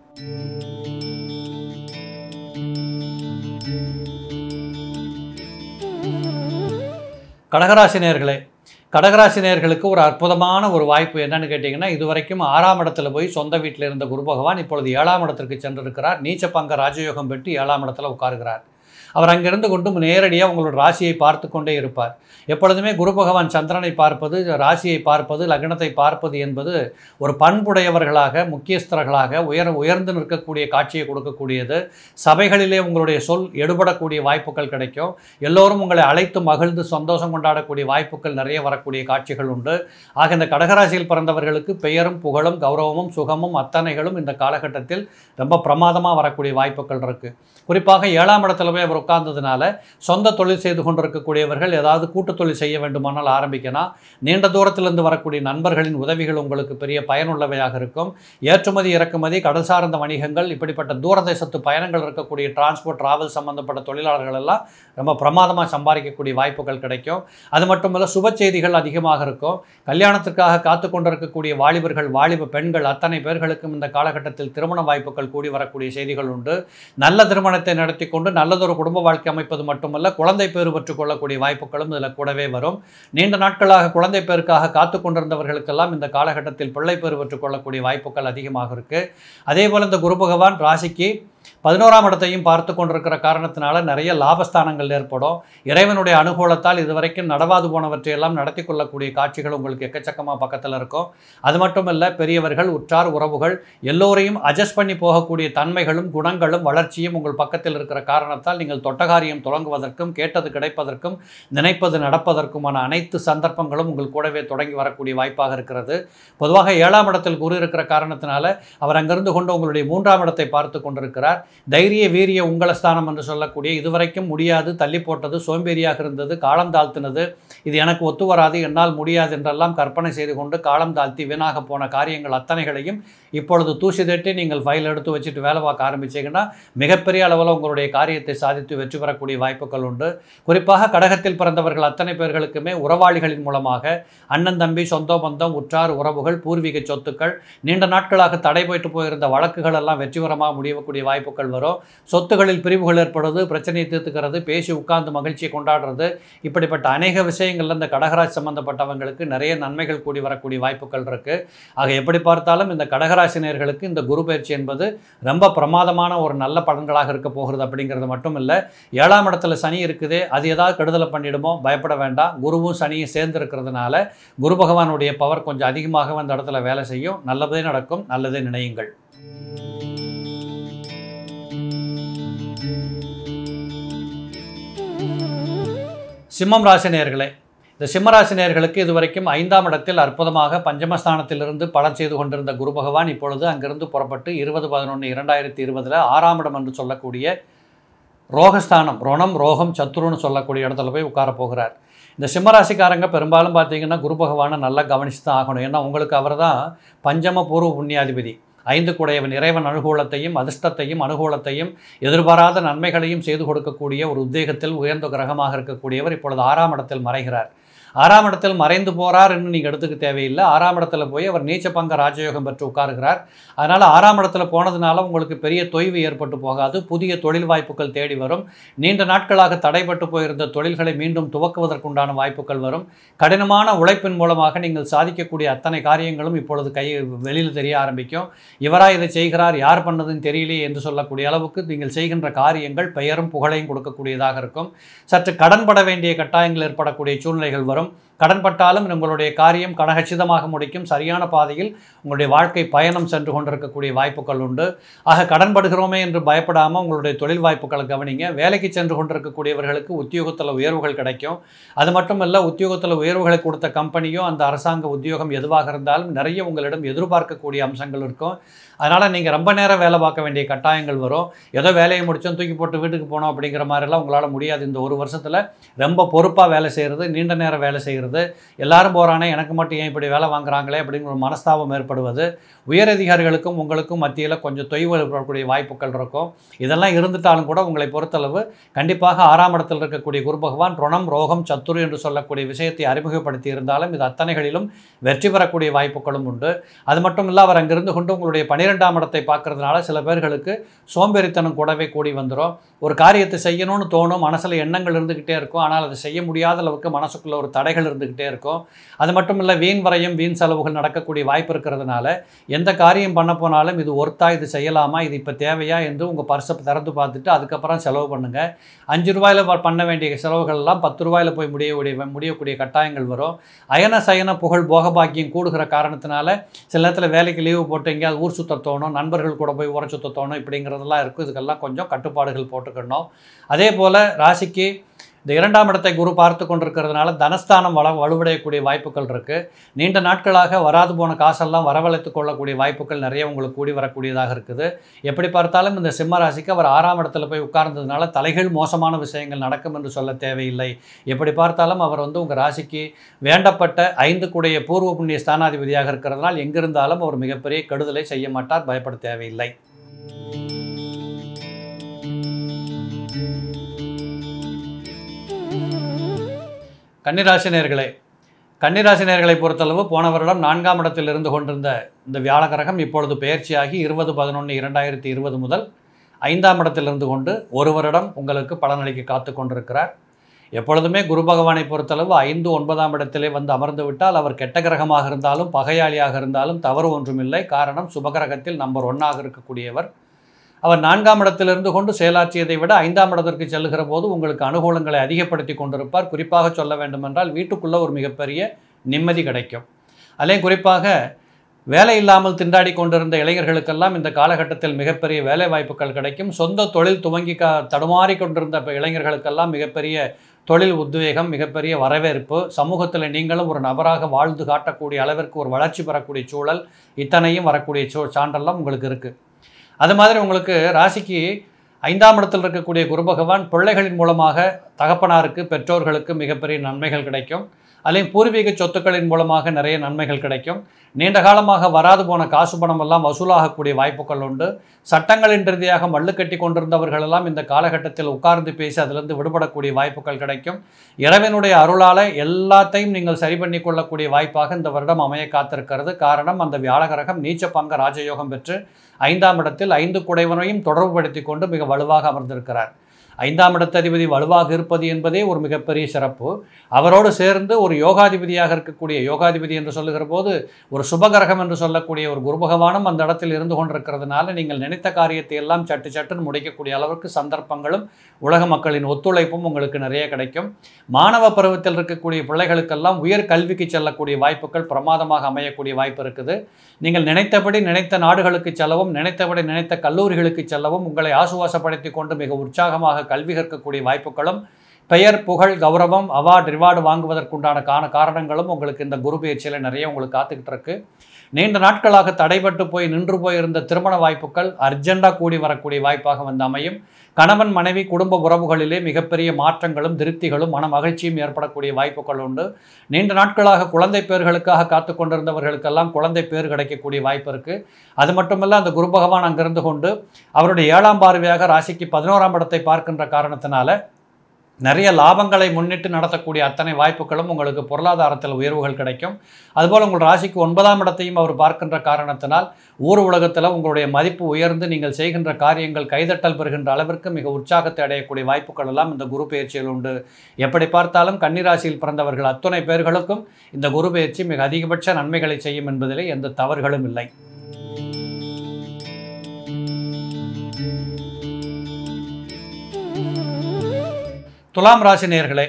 கடகராசி நேயர்களே கடகராசி நேயர்களுக்கு ஒரு அற்புதமான ஒரு வாய்ப்பு என்னன்னு கேட்டிங்கன்னா இதுவரைக்கும் ஆறாம் இடத்துல போய் சொந்த வீட்டில் இருந்த குரு பகவான் இப்பொழுது ஏழாம் இடத்திற்கு சென்றிருக்கிறார் நீச்ச பங்க ராஜயோகம் பெற்று ஏழாம் இடத்துல உட்காருகிறார் அவர் அங்கிருந்து கொண்டு நேரடியாக உங்களோட ராசியை பார்த்து கொண்டே இருப்பார் எப்பொழுதுமே குரு பகவான் சந்திரனை பார்ப்பது ராசியை பார்ப்பது லக்னத்தை பார்ப்பது என்பது ஒரு பண்புடையவர்களாக முக்கியஸ்தர்களாக உயர் உயர்ந்து நிற்கக்கூடிய காட்சியை கொடுக்கக்கூடியது சபைகளிலே உங்களுடைய சொல் எடுபடக்கூடிய வாய்ப்புகள் கிடைக்கும் எல்லோரும் உங்களை அழைத்து மகிழ்ந்து சந்தோஷம் கொண்டாடக்கூடிய வாய்ப்புகள் நிறைய வரக்கூடிய காட்சிகள் உண்டு ஆக இந்த கடகராசியில் பிறந்தவர்களுக்கு பெயரும் புகழும் கௌரவமும் சுகமும் அத்தனைகளும் இந்த காலகட்டத்தில் ரொம்ப பிரமாதமாக வரக்கூடிய வாய்ப்புகள் இருக்குது குறிப்பாக ஏழாம் இடத்துல போய் அவர் உட்கார்ந்ததுனால சொந்த தொழில் செய்து கொண்டிருக்கக்கூடியவர்கள் ஏதாவது கூட்டு தொழில் செய்ய வேண்டுமானால் ஆரம்பிக்கலாம் நீண்ட தூரத்திலிருந்து வரக்கூடிய நண்பர்களின் உதவிகள் உங்களுக்கு பெரிய பயனுள்ளவையாக இருக்கும் ஏற்றுமதி இறக்குமதி கடல் சார்ந்த வணிகங்கள் இப்படிப்பட்ட தூரதேசத்து பயணங்கள் இருக்கக்கூடிய டிரான்ஸ்போர்ட் டிராவல் சம்பந்தப்பட்ட தொழிலாளர்கள் எல்லாம் ரொம்ப பிரமாதமாக சம்பாதிக்கக்கூடிய வாய்ப்புகள் கிடைக்கும் அது மட்டுமல்ல சுப செய்திகள் அதிகமாக இருக்கும் கல்யாணத்திற்காக காத்து கொண்டிருக்கக்கூடிய வாலிபர்கள் வாலிப பெண்கள் அத்தனை பேர்களுக்கும் இந்த காலகட்டத்தில் திருமண வாய்ப்புகள் கூடி வரக்கூடிய செய்திகள் உண்டு நல்ல திருமணத்தை நடத்தி கொண்டு நல்லதொரு குடும்ப வாழ்க்கை அமைப்பது மட்டுமல்ல குழந்தை பேறு பெற்றுக் கொள்ளக்கூடிய வாய்ப்புகளும் இதில் கூடவே வரும் நீண்ட நாட்களாக குழந்தை பேருக்காக காத்து கொண்டிருந்தவர்களுக்கெல்லாம் இந்த காலகட்டத்தில் பிள்ளை பேறு பெற்றுக் கொள்ளக்கூடிய வாய்ப்புகள் அதிகமாக இருக்குது அதே போல் இந்த குரு பகவான் ராசிக்கு பதினோராம் இடத்தையும் பார்த்து கொண்டிருக்கிற காரணத்தினால நிறைய லாபஸ்தானங்கள் ஏற்படும் இறைவனுடைய அனுகூலத்தால் இதுவரைக்கும் நடவாது போனவற்றையெல்லாம் நடத்தி கொள்ளக்கூடிய காட்சிகள் உங்களுக்கு எக்கச்சக்கமாக பக்கத்தில் இருக்கும் அது மட்டும் இல்லை பெரியவர்கள் உற்றார் உறவுகள் எல்லோரையும் அட்ஜஸ்ட் பண்ணி போகக்கூடிய தன்மைகளும் குணங்களும் வளர்ச்சியும் உங்கள் பக்கத்தில் இருக்கிற காரணத்தால் நீங்கள் தொட்டகாரியம் தொடங்குவதற்கும் கேட்டது கிடைப்பதற்கும் நினைப்பது நடப்பதற்குமான அனைத்து சந்தர்ப்பங்களும் உங்கள் கூடவே தொடங்கி வரக்கூடிய வாய்ப்பாக இருக்கிறது பொதுவாக ஏழாம் இடத்தில் குரு இருக்கிற காரணத்தினால அவர் அங்கிருந்து கொண்டு உங்களுடைய மூன்றாம் இடத்தை பார்த்து கொண்டிருக்கிறார் தைரிய வீரிய உங்களஸ்தானம் என்று சொல்லக்கூடிய இதுவரைக்கும் முடியாது தள்ளி போட்டது சோம்பேறியாக இருந்தது காலம் தாழ்த்தினது இது எனக்கு ஒத்து வராது என்னால் முடியாது என்றெல்லாம் கற்பனை செய்து கொண்டு காலம் தாழ்த்தி வீணாக போன காரியங்கள் அத்தனைகளையும் இப்பொழுது தூசி தட்டி நீங்கள் ஃபைல் எடுத்து வச்சுட்டு வேலை பார்க்க ஆரம்பிச்சீங்கன்னா மிகப்பெரிய அளவில் உங்களுடைய காரியத்தை சாதித்து வெற்றி பெறக்கூடிய வாய்ப்புகள் உண்டு குறிப்பாக கடகத்தில் பிறந்தவர்கள் அத்தனை பேர்களுக்குமே உறவாளிகளின் மூலமாக அண்ணன் தம்பி சொந்த பந்தம் உற்றார் உறவுகள் பூர்வீக சொத்துக்கள் நீண்ட நாட்களாக தடை போயிட்டு போயிருந்த வழக்குகள் எல்லாம் வெற்றிகரமாக முடியக்கூடிய வாய்ப்புகள் வரும் சொத்துகளில் பிரிவுகள் ஏற்படுறது பிரச்சனையை தீர்த்துக்கிறது பேசி உட்கார்ந்து மகிழ்ச்சியை கொண்டாடுறது இப்படிப்பட்ட அநேக விஷயங்கள்ல இந்த கடகராசி சம்பந்தப்பட்டவங்களுக்கு நிறைய நன்மைகள் கூடி வரக்கூடிய வாய்ப்புகள் இருக்கு ஆக எப்படி பார்த்தாலும் இந்த கடகராசினியர்களுக்கு இந்த குரு பயிற்சி என்பது ரொம்ப பிரமாதமான ஒரு நல்ல பலன்களாக இருக்க போகிறது அப்படிங்கிறது மட்டும் இல்லை ஏழாம் இடத்துல சனி இருக்குதே அது ஏதாவது கெடுதலை பண்ணிடுமோ பயப்பட வேண்டாம் குருவும் சனியும் சேர்ந்து இருக்கிறதுனால குரு பகவானுடைய பவர் கொஞ்சம் அதிகமாக அந்த இடத்துல வேலை செய்யும் நல்லதே நடக்கும் நல்லதே நினையுங்கள் சிம்மம் ராசி நேயர்களே இந்த சிம்மராசி நேயர்களுக்கு இதுவரைக்கும் ஐந்தாம் இடத்தில் அற்புதமாக பஞ்சமஸ்தானத்திலிருந்து பலன் செய்து கொண்டிருந்த குரு பகவான் இப்பொழுது அங்கிருந்து புறப்பட்டு இருபது பதினொன்று இரண்டாயிரத்தி இருபதில் ஆறாம் இடம் என்று சொல்லக்கூடிய ரோகஸ்தானம் ரோணம் ரோகம் சத்துருன்னு சொல்லக்கூடிய இடத்துல போய் உட்கார போகிறார் இந்த சிம்மராசிக்காரங்க பெரும்பாலும் பார்த்தீங்கன்னா குரு பகவானை நல்லா கவனித்து தான் ஆகணும் ஏன்னா உங்களுக்கு அவர் தான் பஞ்சம பூர்வ புண்ணியாதிபதி ஐந்து குடையவன் இறைவன் அனுகூலத்தையும் அதிர்ஷ்டத்தையும் அனுகூலத்தையும் எதிர்பாராத நன்மைகளையும் செய்து கொடுக்கக்கூடிய ஒரு உத்வேகத்தில் உயர்ந்த கிரகமாக இருக்கக்கூடியவர் இப்பொழுது ஆறாம் இடத்தில் மறைகிறார் ஆறாம் இடத்தில் மறைந்து போகிறார் என்று நீங்கள் எடுத்துக்க தேவையில்லை ஆறாம் இடத்துல போய் அவர் நீச்ச பங்க ராஜயோகம் பெற்று உட்காருகிறார் அதனால் ஆறாம் இடத்துல போனதுனால உங்களுக்கு பெரிய தொய்வு ஏற்பட்டு போகாது புதிய தொழில் வாய்ப்புகள் தேடி வரும் நீண்ட நாட்களாக தடைப்பட்டு போயிருந்த தொழில்களை மீண்டும் துவக்குவதற்குண்டான வாய்ப்புகள் வரும் கடினமான உழைப்பின் மூலமாக நீங்கள் சாதிக்கக்கூடிய அத்தனை காரியங்களும் இப்பொழுது கை வெளியில் தெரிய ஆரம்பிக்கும் இவரா இதை செய்கிறார் யார் பண்ணதுன்னு தெரியலையே என்று சொல்லக்கூடிய அளவுக்கு நீங்கள் செய்கின்ற காரியங்கள் பெயரும் புகழையும் கொடுக்கக்கூடியதாக இருக்கும் சற்று கடன்பட வேண்டிய கட்டாயங்கள் ஏற்படக்கூடிய சூழ்நிலைகள் வரும் கடன்பட்டாலும் உங்களுடைய காரியம் கனகச்சிதமாக முடிக்கும் சரியான பாதையில் உங்களுடைய வாழ்க்கை பயணம் சென்று கொண்டிருக்கக்கூடிய வாய்ப்புகள் உண்டு ஆக கடன்படுகிறோமே என்று பயப்படாமல் உங்களுடைய தொழில் வாய்ப்புகளை கவனிங்க வேலைக்கு சென்று கொண்டிருக்கக்கூடியவர்களுக்கு உத்தியோகத்தில் உயர்வுகள் கிடைக்கும் அது மட்டும் இல்லை உத்தியோகத்தில் உயர்வுகளை கொடுத்த கம்பெனியோ அந்த அரசாங்க உத்தியோகம் எதுவாக இருந்தாலும் நிறைய உங்களிடம் எதிர்பார்க்கக்கூடிய அம்சங்கள் இருக்கும் அதனால் நீங்கள் ரொம்ப நேரம் வேலை பார்க்க வேண்டிய கட்டாயங்கள் வரும் ஏதோ வேலையை முடிச்சோம் தூக்கி போட்டு வீட்டுக்கு போனோம் அப்படிங்கிற மாதிரிலாம் உங்களால் முடியாது இந்த ஒரு வருஷத்தில் ரொம்ப பொறுப்பாக வேலை செய்கிறது நீண்ட நேரம் வேலை செய்கிறது எல்லாரும் போகிறானே எனக்கு மட்டும் ஏன் இப்படி வேலை வாங்குறாங்களே அப்படிங்கிற ஒரு மனஸ்தாபம் ஏற்படுவது உயரதிகாரிகளுக்கும் உங்களுக்கும் மத்தியில் கொஞ்சம் தொய்வு ஏற்படக்கூடிய வாய்ப்புகள் இருக்கும் இதெல்லாம் இருந்துட்டாலும் கூட உங்களை பொறுத்தளவு கண்டிப்பாக ஆறாம் இடத்தில் இருக்கக்கூடிய குரு பகவான் ருணம் ரோகம் சத்துரு என்று சொல்லக்கூடிய விஷயத்தை அறிமுகப்படுத்தி இருந்தாலும் இது அத்தனைகளிலும் வெற்றி பெறக்கூடிய வாய்ப்புகளும் உண்டு அது மட்டும் இல்லை அவர் அங்கிருந்து கொண்டு உங்களுடைய பன்னிரெண்டாம் இடத்தை பார்க்கறதுனால சில பேர்களுக்கு சோம்பேறித்தனம் கூடவே கூடி வந்துடும் ஒரு காரியத்தை செய்யணும்னு தோணும் மனசில் எண்ணங்கள் இருந்துக்கிட்டே இருக்கும் ஆனால் அதை செய்ய முடியாத அளவுக்கு மனசுக்குள்ள ஒரு தடைகள் இருந்துக்கிட்டே இருக்கும் அது மட்டும் இல்லை வீண் வரையும் வீண் செலவுகள் நடக்கக்கூடிய வாய்ப்பு இருக்கிறதுனால எந்த காரியம் பண்ண போனாலும் இது ஒர்த்தா இது செய்யலாமா இது இப்போ தேவையா என்று உங்கள் பர்ஸை திறந்து பார்த்துட்டு அதுக்கப்புறம் செலவு பண்ணுங்கள் அஞ்சு ரூபாயில் பண்ண வேண்டிய செலவுகள் எல்லாம் பத்து ரூபாயில் போய் முடியக்கூடிய முடியக்கூடிய கட்டாயங்கள் வரும் அயன சயன புகழ் போகபாக்கியம் கூடுகிற காரணத்தினால சில நேரத்தில் வேலைக்கு லீவு போட்டு எங்கேயாவது ஊர் சுத்த தோணும் நண்பர்கள் கூட போய் ஊரை சுத்த தோணும் இப்படிங்கிறதெல்லாம் இருக்கும் இதுக்கெல்லாம் கொஞ்சம் கட்டுப்பாடுகள் போட்டுக்கணும் அதே போல் ராசிக்கு இந்த இரண்டாம் இடத்தை குரு பார்த்து கொண்டிருக்கிறதுனால தனஸ்தானம் வள வலுவடையக்கூடிய வாய்ப்புகள் இருக்குது நீண்ட நாட்களாக வராது போன காசெல்லாம் வரவழைத்து கொள்ளக்கூடிய வாய்ப்புகள் நிறைய உங்களுக்கு கூடி வரக்கூடியதாக இருக்குது எப்படி பார்த்தாலும் இந்த சிம்ம ராசிக்கு அவர் ஆறாம் இடத்துல போய் உட்கார்ந்ததுனால தலைகள் மோசமான விஷயங்கள் நடக்கும் என்று சொல்ல தேவையில்லை எப்படி பார்த்தாலும் அவர் வந்து உங்கள் ராசிக்கு வேண்டப்பட்ட ஐந்து கூடைய பூர்வ புண்ணிய ஸ்தானாதிபதியாக இருக்கிறதுனால் எங்கிருந்தாலும் அவர் மிகப்பெரிய கெடுதலை செய்ய மாட்டார் பயப்பட தேவையில்லை கன்னிராசினியர்களே கன்னிராசினியர்களை பொறுத்தளவு போன வருடம் நான்காம் இடத்தில் இருந்து கொண்டிருந்த இந்த வியாழக்கிரகம் இப்பொழுது பயிற்சியாகி இருபது பதினொன்று இரண்டாயிரத்தி இருபது முதல் ஐந்தாம் இடத்தில் இருந்து கொண்டு ஒரு வருடம் உங்களுக்கு பலனளிக்க காத்து கொண்டிருக்கிறார் எப்பொழுதுமே குரு பகவானை பொறுத்தளவு ஐந்து ஒன்பதாம் இடத்திலே வந்து அமர்ந்து விட்டால் அவர் கெட்ட கிரகமாக இருந்தாலும் பகையாளியாக இருந்தாலும் தவறு ஒன்றுமில்லை காரணம் சுபகிரகத்தில் நம்பர் ஒன்னாக இருக்கக்கூடியவர் அவர் நான்காம் இடத்திலிருந்து கொண்டு செயலாற்றியதை விட ஐந்தாம் இடத்திற்கு செல்லுகிற போது உங்களுக்கு அனுகூலங்களை அதிகப்படுத்தி கொண்டிருப்பார் குறிப்பாக சொல்ல வேண்டுமென்றால் வீட்டுக்குள்ளே ஒரு மிகப்பெரிய நிம்மதி கிடைக்கும் அதிலையும் குறிப்பாக வேலை இல்லாமல் திண்டாடி கொண்டிருந்த இளைஞர்களுக்கெல்லாம் இந்த காலகட்டத்தில் மிகப்பெரிய வேலை வாய்ப்புகள் கிடைக்கும் சொந்த தொழில் துவங்கி க தடுமாறி கொண்டிருந்த இப்ப இளைஞர்களுக்கெல்லாம் மிகப்பெரிய தொழில் உத்வேகம் மிகப்பெரிய வரவேற்பு சமூகத்தில் நீங்களும் ஒரு நபராக வாழ்ந்து காட்டக்கூடிய அளவிற்கு ஒரு வளர்ச்சி பெறக்கூடிய சூழல் இத்தனையும் வரக்கூடிய சூ சான்றெல்லாம் உங்களுக்கு இருக்குது அது மாதிரி உங்களுக்கு ராசிக்கு ஐந்தாம் இடத்தில் இருக்கக்கூடிய குரு பகவான் பிள்ளைகளின் மூலமாக தகப்பனாருக்கு பெற்றோர்களுக்கு மிகப்பெரிய நன்மைகள் கிடைக்கும் அதிலையும் பூர்வீக சொத்துக்களின் மூலமாக நிறைய நன்மைகள் கிடைக்கும் நீண்ட காலமாக வராது போன காசு பணம் எல்லாம் வசூலாகக்கூடிய வாய்ப்புகள் உண்டு சட்டங்களின் ரீதியாக மல்லு கட்டி கொண்டிருந்தவர்கள் எல்லாம் இந்த காலகட்டத்தில் உட்கார்ந்து பேசி அதிலிருந்து விடுபடக்கூடிய வாய்ப்புகள் கிடைக்கும் இறைவனுடைய அருளால் எல்லாத்தையும் நீங்கள் சரி பண்ணி கொள்ளக்கூடிய வாய்ப்பாக இந்த வருடம் அமைய காத்திருக்கிறது காரணம் அந்த வியாழகரகம் நீச்ச பங்க ராஜயோகம் பெற்று ஐந்தாம் இடத்தில் ஐந்து குடைவனையும் தொடர்புபடுத்தி கொண்டு மிக வலுவாக அமர்ந்திருக்கிறார் ஐந்தாம் இடத்ததிபதி வலுவாக இருப்பது என்பதே ஒரு மிகப்பெரிய சிறப்பு அவரோடு சேர்ந்து ஒரு யோகாதிபதியாக இருக்கக்கூடிய யோகாதிபதி என்று சொல்லுகிற போது ஒரு சுபகிரகம் என்று சொல்லக்கூடிய ஒரு குரு பகவானும் அந்த இடத்தில் இருந்து கொண்டிருக்கிறதுனால நீங்கள் நினைத்த காரியத்தை எல்லாம் சட்டு சட்டுன்னு முடிக்கக்கூடிய அளவுக்கு சந்தர்ப்பங்களும் உலக மக்களின் ஒத்துழைப்பும் உங்களுக்கு நிறைய கிடைக்கும் மாணவ பருவத்தில் இருக்கக்கூடிய பிள்ளைகளுக்கெல்லாம் உயர் கல்விக்கு செல்லக்கூடிய வாய்ப்புகள் பிரமாதமாக அமையக்கூடிய வாய்ப்பு இருக்குது நீங்கள் நினைத்தபடி நினைத்த நாடுகளுக்கு செல்லவும் நினைத்தபடி நினைத்த கல்லூரிகளுக்கு செல்லவும் உங்களை ஆசுவாசப்படுத்தி கொண்டு மிக உற்சாகமாக கல்வி கற்கக்கூடிய வாய்ப்புகளும் பெயர் புகழ் கௌரவம் அவார்டு ரிவார்டு வாங்குவதற்குண்டான காரண காரணங்களும் உங்களுக்கு இந்த குரு பயிற்சியில் நிறைய உங்களுக்கு காத்துக்கிட்டு இருக்கு நீண்ட நாட்களாக தடைபட்டு போய் நின்று போயிருந்த திருமண வாய்ப்புகள் அர்ஜெண்டாக கூடி வரக்கூடிய வாய்ப்பாக வந்து அமையும் கணவன் மனைவி குடும்ப உறவுகளிலே மிகப்பெரிய மாற்றங்களும் திருப்திகளும் மன மகிழ்ச்சியும் ஏற்படக்கூடிய வாய்ப்புகள் உண்டு நீண்ட நாட்களாக குழந்தை பேர்களுக்காக காத்து கொண்டிருந்தவர்களுக்கெல்லாம் குழந்தை பேர் கிடைக்கக்கூடிய வாய்ப்பு இருக்குது அது மட்டுமல்ல அந்த குரு பகவான் அங்கிருந்து கொண்டு அவருடைய ஏழாம் பார்வையாக ராசிக்கு பதினோராம் இடத்தை பார்க்கின்ற காரணத்தினால நிறைய லாபங்களை முன்னிட்டு நடத்தக்கூடிய அத்தனை வாய்ப்புகளும் உங்களுக்கு பொருளாதாரத்தில் உயர்வுகள் கிடைக்கும் அதுபோல் உங்கள் ராசிக்கு ஒன்பதாம் இடத்தையும் அவர் பார்க்கின்ற காரணத்தினால் ஊர் உலகத்தில் உங்களுடைய மதிப்பு உயர்ந்து நீங்கள் செய்கின்ற காரியங்கள் கைதட்டல் பெறுகின்ற அளவிற்கு மிக உற்சாகத்தை அடையக்கூடிய வாய்ப்புகள் எல்லாம் இந்த குரு பயிற்சியில் உண்டு எப்படி பார்த்தாலும் கன்னிராசியில் பிறந்தவர்கள் அத்துணை பேர்களுக்கும் இந்த குரு பயிற்சி மிக அதிகபட்ச நன்மைகளை செய்யும் என்பதிலே எந்த தவறுகளும் இல்லை துலாம் ராசி நேர்களே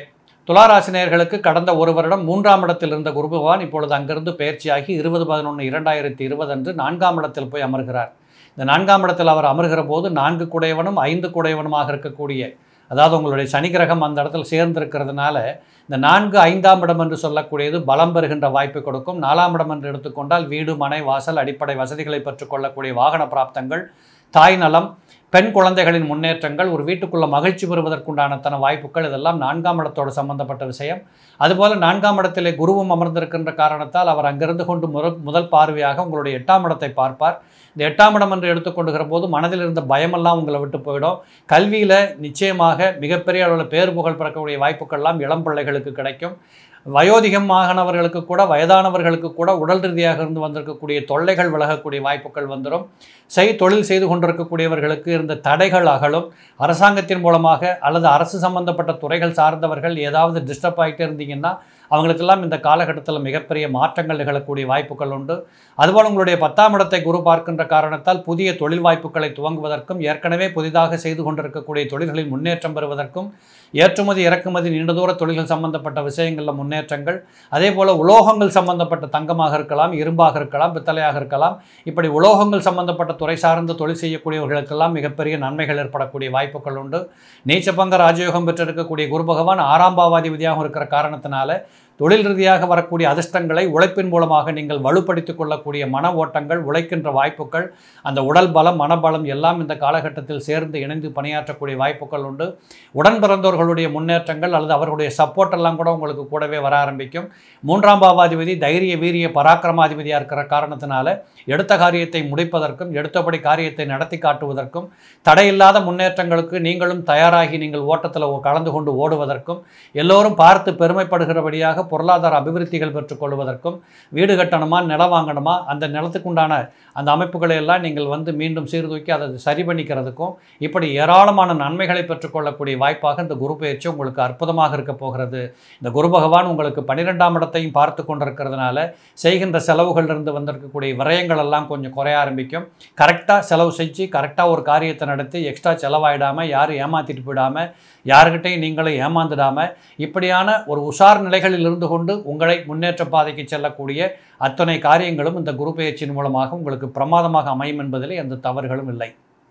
துளாராசினியர்களுக்கு கடந்த ஒரு வருடம் மூன்றாம் இடத்தில் இருந்த குரு பகவான் இப்பொழுது அங்கிருந்து பயிற்சியாகி இருபது பதினொன்று இரண்டாயிரத்தி இருபது அன்று நான்காம் இடத்தில் போய் அமர்கிறார் இந்த நான்காம் இடத்தில் அவர் அமர்கிற போது நான்கு குடையவனும் ஐந்து குடையவனுமாக இருக்கக்கூடிய அதாவது உங்களுடைய சனி கிரகம் அந்த இடத்துல சேர்ந்திருக்கிறதுனால இந்த நான்கு ஐந்தாம் இடம் என்று சொல்லக்கூடியது பலம் பெறுகின்ற வாய்ப்பை கொடுக்கும் நாலாம் இடம் என்று எடுத்துக்கொண்டால் வீடு மனை வாசல் அடிப்படை வசதிகளை பெற்றுக்கொள்ளக்கூடிய வாகன பிராப்தங்கள் தாய் நலம் பெண் குழந்தைகளின் முன்னேற்றங்கள் ஒரு வீட்டுக்குள்ள மகிழ்ச்சி பெறுவதற்குண்டான தன வாய்ப்புகள் இதெல்லாம் நான்காம் இடத்தோடு சம்பந்தப்பட்ட விஷயம் அதுபோல் நான்காம் இடத்திலே குருவும் அமர்ந்திருக்கின்ற காரணத்தால் அவர் அங்கிருந்து கொண்டு முதல் முதல் பார்வையாக உங்களுடைய எட்டாம் இடத்தை பார்ப்பார் இந்த எட்டாம் இடம் என்று எடுத்துக்கொண்டுகிற போது மனதில் இருந்த பயமெல்லாம் உங்களை விட்டு போயிடும் கல்வியில் நிச்சயமாக மிகப்பெரிய அளவில் பேர் புகழ் பிறக்கக்கூடிய வாய்ப்புகள்லாம் இளம் பிள்ளைகளுக்கு கிடைக்கும் வயோதிகமாகனவர்களுக்கு கூட வயதானவர்களுக்கு கூட உடல் ரீதியாக இருந்து வந்திருக்கக்கூடிய தொல்லைகள் விலகக்கூடிய வாய்ப்புகள் வந்துடும் செய் தொழில் செய்து கொண்டிருக்கக்கூடியவர்களுக்கு இருந்த தடைகள் அகலும் அரசாங்கத்தின் மூலமாக அல்லது அரசு சம்பந்தப்பட்ட துறைகள் சார்ந்தவர்கள் ஏதாவது டிஸ்டர்ப் ஆகிட்டே இருந்தீங்கன்னா அவங்களுக்கெல்லாம் இந்த காலகட்டத்தில் மிகப்பெரிய மாற்றங்கள் நிகழக்கூடிய வாய்ப்புகள் உண்டு அதுபோல் உங்களுடைய பத்தாம் இடத்தை குரு பார்க்கின்ற காரணத்தால் புதிய தொழில் வாய்ப்புகளை துவங்குவதற்கும் ஏற்கனவே புதிதாக செய்து கொண்டிருக்கக்கூடிய தொழில்களில் முன்னேற்றம் பெறுவதற்கும் ஏற்றுமதி இறக்குமதி நீண்ட தூர தொழில்கள் சம்பந்தப்பட்ட விஷயங்களில் முன்னேற்றங்கள் அதே போல் உலோகங்கள் சம்பந்தப்பட்ட தங்கமாக இருக்கலாம் இரும்பாக இருக்கலாம் பித்தளையாக இருக்கலாம் இப்படி உலோகங்கள் சம்பந்தப்பட்ட துறை சார்ந்த தொழில் செய்யக்கூடியவர்களுக்கெல்லாம் மிகப்பெரிய நன்மைகள் ஏற்படக்கூடிய வாய்ப்புகள் உண்டு நீச்சபங்க ராஜயோகம் பெற்றிருக்கக்கூடிய குரு பகவான் ஆறாம் பாவாதிபதியாக இருக்கிற காரணத்தினால தொழில் ரீதியாக வரக்கூடிய அதிர்ஷ்டங்களை உழைப்பின் மூலமாக நீங்கள் வலுப்படுத்திக் கொள்ளக்கூடிய மன ஓட்டங்கள் உழைக்கின்ற வாய்ப்புகள் அந்த உடல் பலம் மனபலம் எல்லாம் இந்த காலகட்டத்தில் சேர்ந்து இணைந்து பணியாற்றக்கூடிய வாய்ப்புகள் உண்டு உடன் பிறந்தவர்களுடைய முன்னேற்றங்கள் அல்லது அவர்களுடைய சப்போர்ட் எல்லாம் கூட உங்களுக்கு கூடவே வர ஆரம்பிக்கும் மூன்றாம் பாவாதிபதி தைரிய வீரிய பராக்கிரமாதிபதியாக இருக்கிற காரணத்தினால எடுத்த காரியத்தை முடிப்பதற்கும் எடுத்தபடி காரியத்தை நடத்தி காட்டுவதற்கும் தடையில்லாத முன்னேற்றங்களுக்கு நீங்களும் தயாராகி நீங்கள் ஓட்டத்தில் கலந்து கொண்டு ஓடுவதற்கும் எல்லோரும் பார்த்து பெருமைப்படுகிறபடியாக பொருளாதார அபிவிருத்திகள் பெற்றுக்கொள்வதற்கும் வீடு கட்டணுமா நிலம் வாங்கணுமா அந்த நிலத்துக்குண்டான அந்த அமைப்புகளை எல்லாம் நீங்கள் வந்து மீண்டும் சீர்தூக்கி அதை சரி பண்ணிக்கிறதுக்கும் இப்படி ஏராளமான நன்மைகளை பெற்றுக்கொள்ளக்கூடிய வாய்ப்பாக இந்த குரு பயிற்சி உங்களுக்கு அற்புதமாக இருக்க போகிறது இந்த குரு பகவான் உங்களுக்கு பன்னிரெண்டாம் இடத்தையும் பார்த்து கொண்டிருக்கிறதுனால செய்கின்ற செலவுகளிலிருந்து வந்திருக்கக்கூடிய விரயங்கள் எல்லாம் கொஞ்சம் குறைய ஆரம்பிக்கும் கரெக்டாக செலவு செஞ்சு கரெக்டாக ஒரு காரியத்தை நடத்தி எக்ஸ்ட்ரா செலவாயிடாமல் யாரும் ஏமாற்றிட்டு போயிடாமல் யாருக்கிட்டையும் நீங்களும் ஏமாந்துடாமல் இப்படியான ஒரு உஷார் நிலைகளில் இருந்து கொண்டு உங்களை முன்னேற்ற பாதைக்கு செல்லக்கூடிய அத்தனை காரியங்களும் இந்த குரு பயிற்சியின் மூலமாக உங்களுக்கு பிரமாதமாக அமையும் என்பதில் எந்த தவறுகளும் இல்லை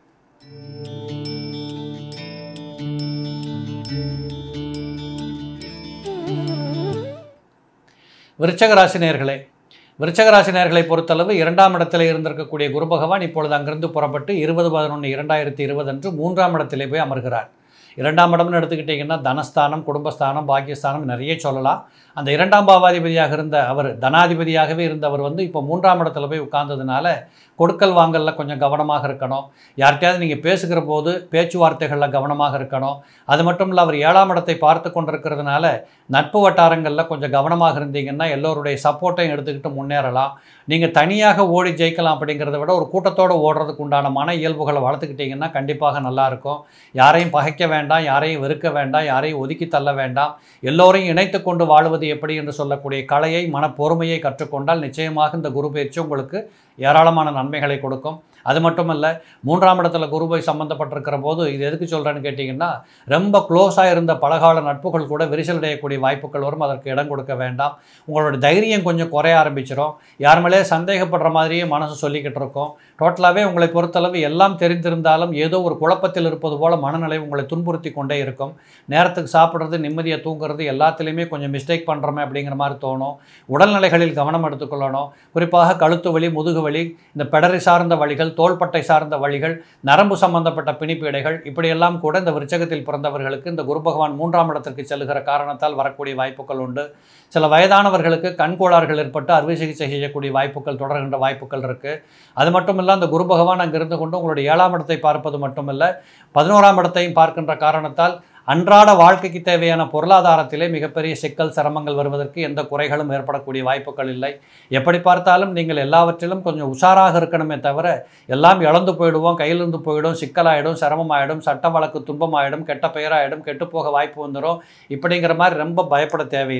விருச்சக ராசி நேயர்களே விருச்சக ராசி நேயர்களை பொறுத்தளவு இரண்டாம் இடத்தில் இருந்திருக்கக்கூடிய குரு பகவான் இப்பொழுது அங்கிருந்து புறப்பட்டு இருபது பதினொன்று இரண்டாயிரத்தி இருபது அன்று மூன்றாம் இடத்திலே போய் அமர்கிறார் இரண்டாம் இடம்னு எடுத்துக்கிட்டிங்கன்னா தனஸ்தானம் குடும்பஸ்தானம் பாக்கியஸ்தானம் நிறைய சொல்லலாம் அந்த இரண்டாம் பாவாதிபதியாக இருந்த அவர் தனாதிபதியாகவே இருந்தவர் வந்து இப்போ மூன்றாம் இடத்துல போய் உட்கார்ந்ததுனால கொடுக்கல் வாங்கலில் கொஞ்சம் கவனமாக இருக்கணும் யார்கிட்டயாவது நீங்கள் பேசுகிற போது பேச்சுவார்த்தைகளில் கவனமாக இருக்கணும் அது மட்டும் இல்லை அவர் ஏழாம் இடத்தை பார்த்து கொண்டிருக்கிறதுனால நட்பு வட்டாரங்களில் கொஞ்சம் கவனமாக இருந்தீங்கன்னா எல்லோருடைய சப்போர்ட்டையும் எடுத்துக்கிட்டு முன்னேறலாம் நீங்கள் தனியாக ஓடி ஜெயிக்கலாம் அப்படிங்கிறத விட ஒரு கூட்டத்தோடு ஓடுறதுக்கு உண்டான மன இயல்புகளை வளர்த்துக்கிட்டிங்கன்னா கண்டிப்பாக நல்லாயிருக்கும் யாரையும் பகைக்க வேண்டாம் யாரையும் வெறுக்க வேண்டாம் யாரையும் ஒதுக்கி தள்ள வேண்டாம் எல்லோரையும் இணைத்து கொண்டு வாழ்வது எப்படி என்று சொல்லக்கூடிய கலையை மன பொறுமையை கற்றுக்கொண்டால் நிச்சயமாக இந்த குரு பயிற்சி உங்களுக்கு ஏராளமான நன்மைகளை கொடுக்கும் அது மட்டும் இல்லை மூன்றாம் இடத்துல குரு போய் சம்மந்தப்பட்டிருக்கிற போது இது எதுக்கு சொல்கிறேன்னு கேட்டிங்கன்னா ரொம்ப க்ளோஸாக இருந்த பலகால நட்புகள் கூட விரிசல் அடையக்கூடிய வாய்ப்புகள் வரும் அதற்கு இடம் கொடுக்க வேண்டாம் உங்களோட தைரியம் கொஞ்சம் குறைய ஆரம்பிச்சிடும் யார் மேலே சந்தேகப்படுற மாதிரியே மனசு சொல்லிக்கிட்டு இருக்கோம் டோட்டலாகவே உங்களை பொறுத்தளவு எல்லாம் தெரிந்திருந்தாலும் ஏதோ ஒரு குழப்பத்தில் இருப்பது போல மனநிலை உங்களை துன்புறுத்தி கொண்டே இருக்கும் நேரத்துக்கு சாப்பிட்றது நிம்மதியாக தூங்குறது எல்லாத்துலேயுமே கொஞ்சம் மிஸ்டேக் பண்ணுறோமே அப்படிங்கிற மாதிரி தோணும் உடல்நிலைகளில் கவனம் எடுத்துக்கொள்ளணும் குறிப்பாக கழுத்து வலி முதுகு வலி இந்த பெடரை சார்ந்த வழிகள் தோள்பட்டை சார்ந்த வழிகள் நரம்பு சம்பந்தப்பட்ட பிணிப்பீடைகள் இப்படியெல்லாம் கூட இந்த விருச்சகத்தில் பிறந்தவர்களுக்கு இந்த குரு பகவான் மூன்றாம் இடத்திற்கு செல்லுகிற காரணத்தால் வரக்கூடிய வாய்ப்புகள் உண்டு சில வயதானவர்களுக்கு கண் கோளாறுகள் ஏற்பட்டு அறுவை சிகிச்சை செய்யக்கூடிய வாய்ப்புகள் தொடர்கின்ற வாய்ப்புகள் இருக்குது அது மட்டும் இல்லை அந்த குரு பகவான் அங்கே இருந்து கொண்டு உங்களுடைய ஏழாம் இடத்தை பார்ப்பது மட்டுமல்ல பதினோராம் இடத்தையும் பார்க்கின்ற காரணத்தால் அன்றாட வாழ்க்கைக்கு தேவையான பொருளாதாரத்திலே மிகப்பெரிய சிக்கல் சிரமங்கள் வருவதற்கு எந்த குறைகளும் ஏற்படக்கூடிய வாய்ப்புகள் இல்லை எப்படி பார்த்தாலும் நீங்கள் எல்லாவற்றிலும் கொஞ்சம் உஷாராக இருக்கணுமே தவிர எல்லாம் இழந்து போயிடுவோம் கையிலிருந்து போயிடும் சிக்கலாயிடும் சிரமமாயிடும் சட்ட வழக்கு துன்பமாயிடும் கெட்ட பெயராயிடும் கெட்டு போக வாய்ப்பு வந்துடும் இப்படிங்கிற மாதிரி ரொம்ப பயப்பட தேவையில்லை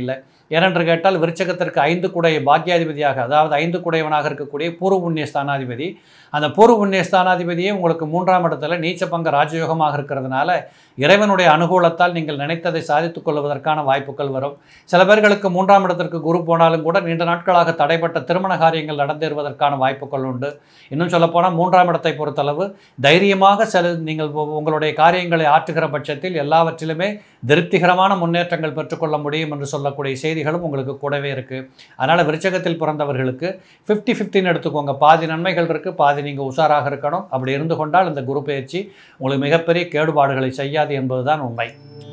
ஏனென்று கேட்டால் விருச்சகத்திற்கு ஐந்து குடை பாக்கியாதிபதியாக அதாவது ஐந்து குடையவனாக இருக்கக்கூடிய பூர்வ புண்ணிய ஸ்தானாதிபதி அந்த பூர்வ புண்ணிய ஸ்தானாதிபதியே உங்களுக்கு மூன்றாம் இடத்துல நீச்ச பங்க ராஜயோகமாக இருக்கிறதுனால இறைவனுடைய அனுகூலத்தால் நீங்கள் நினைத்ததை சாதித்துக் கொள்வதற்கான வாய்ப்புகள் வரும் சில பேர்களுக்கு மூன்றாம் இடத்திற்கு குரு போனாலும் கூட நீண்ட நாட்களாக தடைப்பட்ட திருமண காரியங்கள் நடந்தேறுவதற்கான வாய்ப்புகள் உண்டு இன்னும் சொல்லப்போனால் மூன்றாம் இடத்தை பொறுத்தளவு தைரியமாக செல நீங்கள் உ- உங்களுடைய காரியங்களை ஆற்றுகிற பட்சத்தில் எல்லாவற்றிலுமே திருப்திகரமான முன்னேற்றங்கள் பெற்றுக்கொள்ள முடியும் என்று சொல்லக்கூடிய செய்திகளும் உங்களுக்கு கூடவே இருக்குது அதனால் விருச்சகத்தில் பிறந்தவர்களுக்கு ஃபிஃப்டி ஃபிஃப்டின்னு எடுத்துக்கோங்க பாதி நன்மைகள் இருக்குது பாதி நீங்கள் உஷாராக இருக்கணும் அப்படி இருந்து கொண்டால் இந்த குரு பயிற்சி உங்களுக்கு மிகப்பெரிய கேடுபாடுகளை செய்யாது என்பதுதான் உண்மை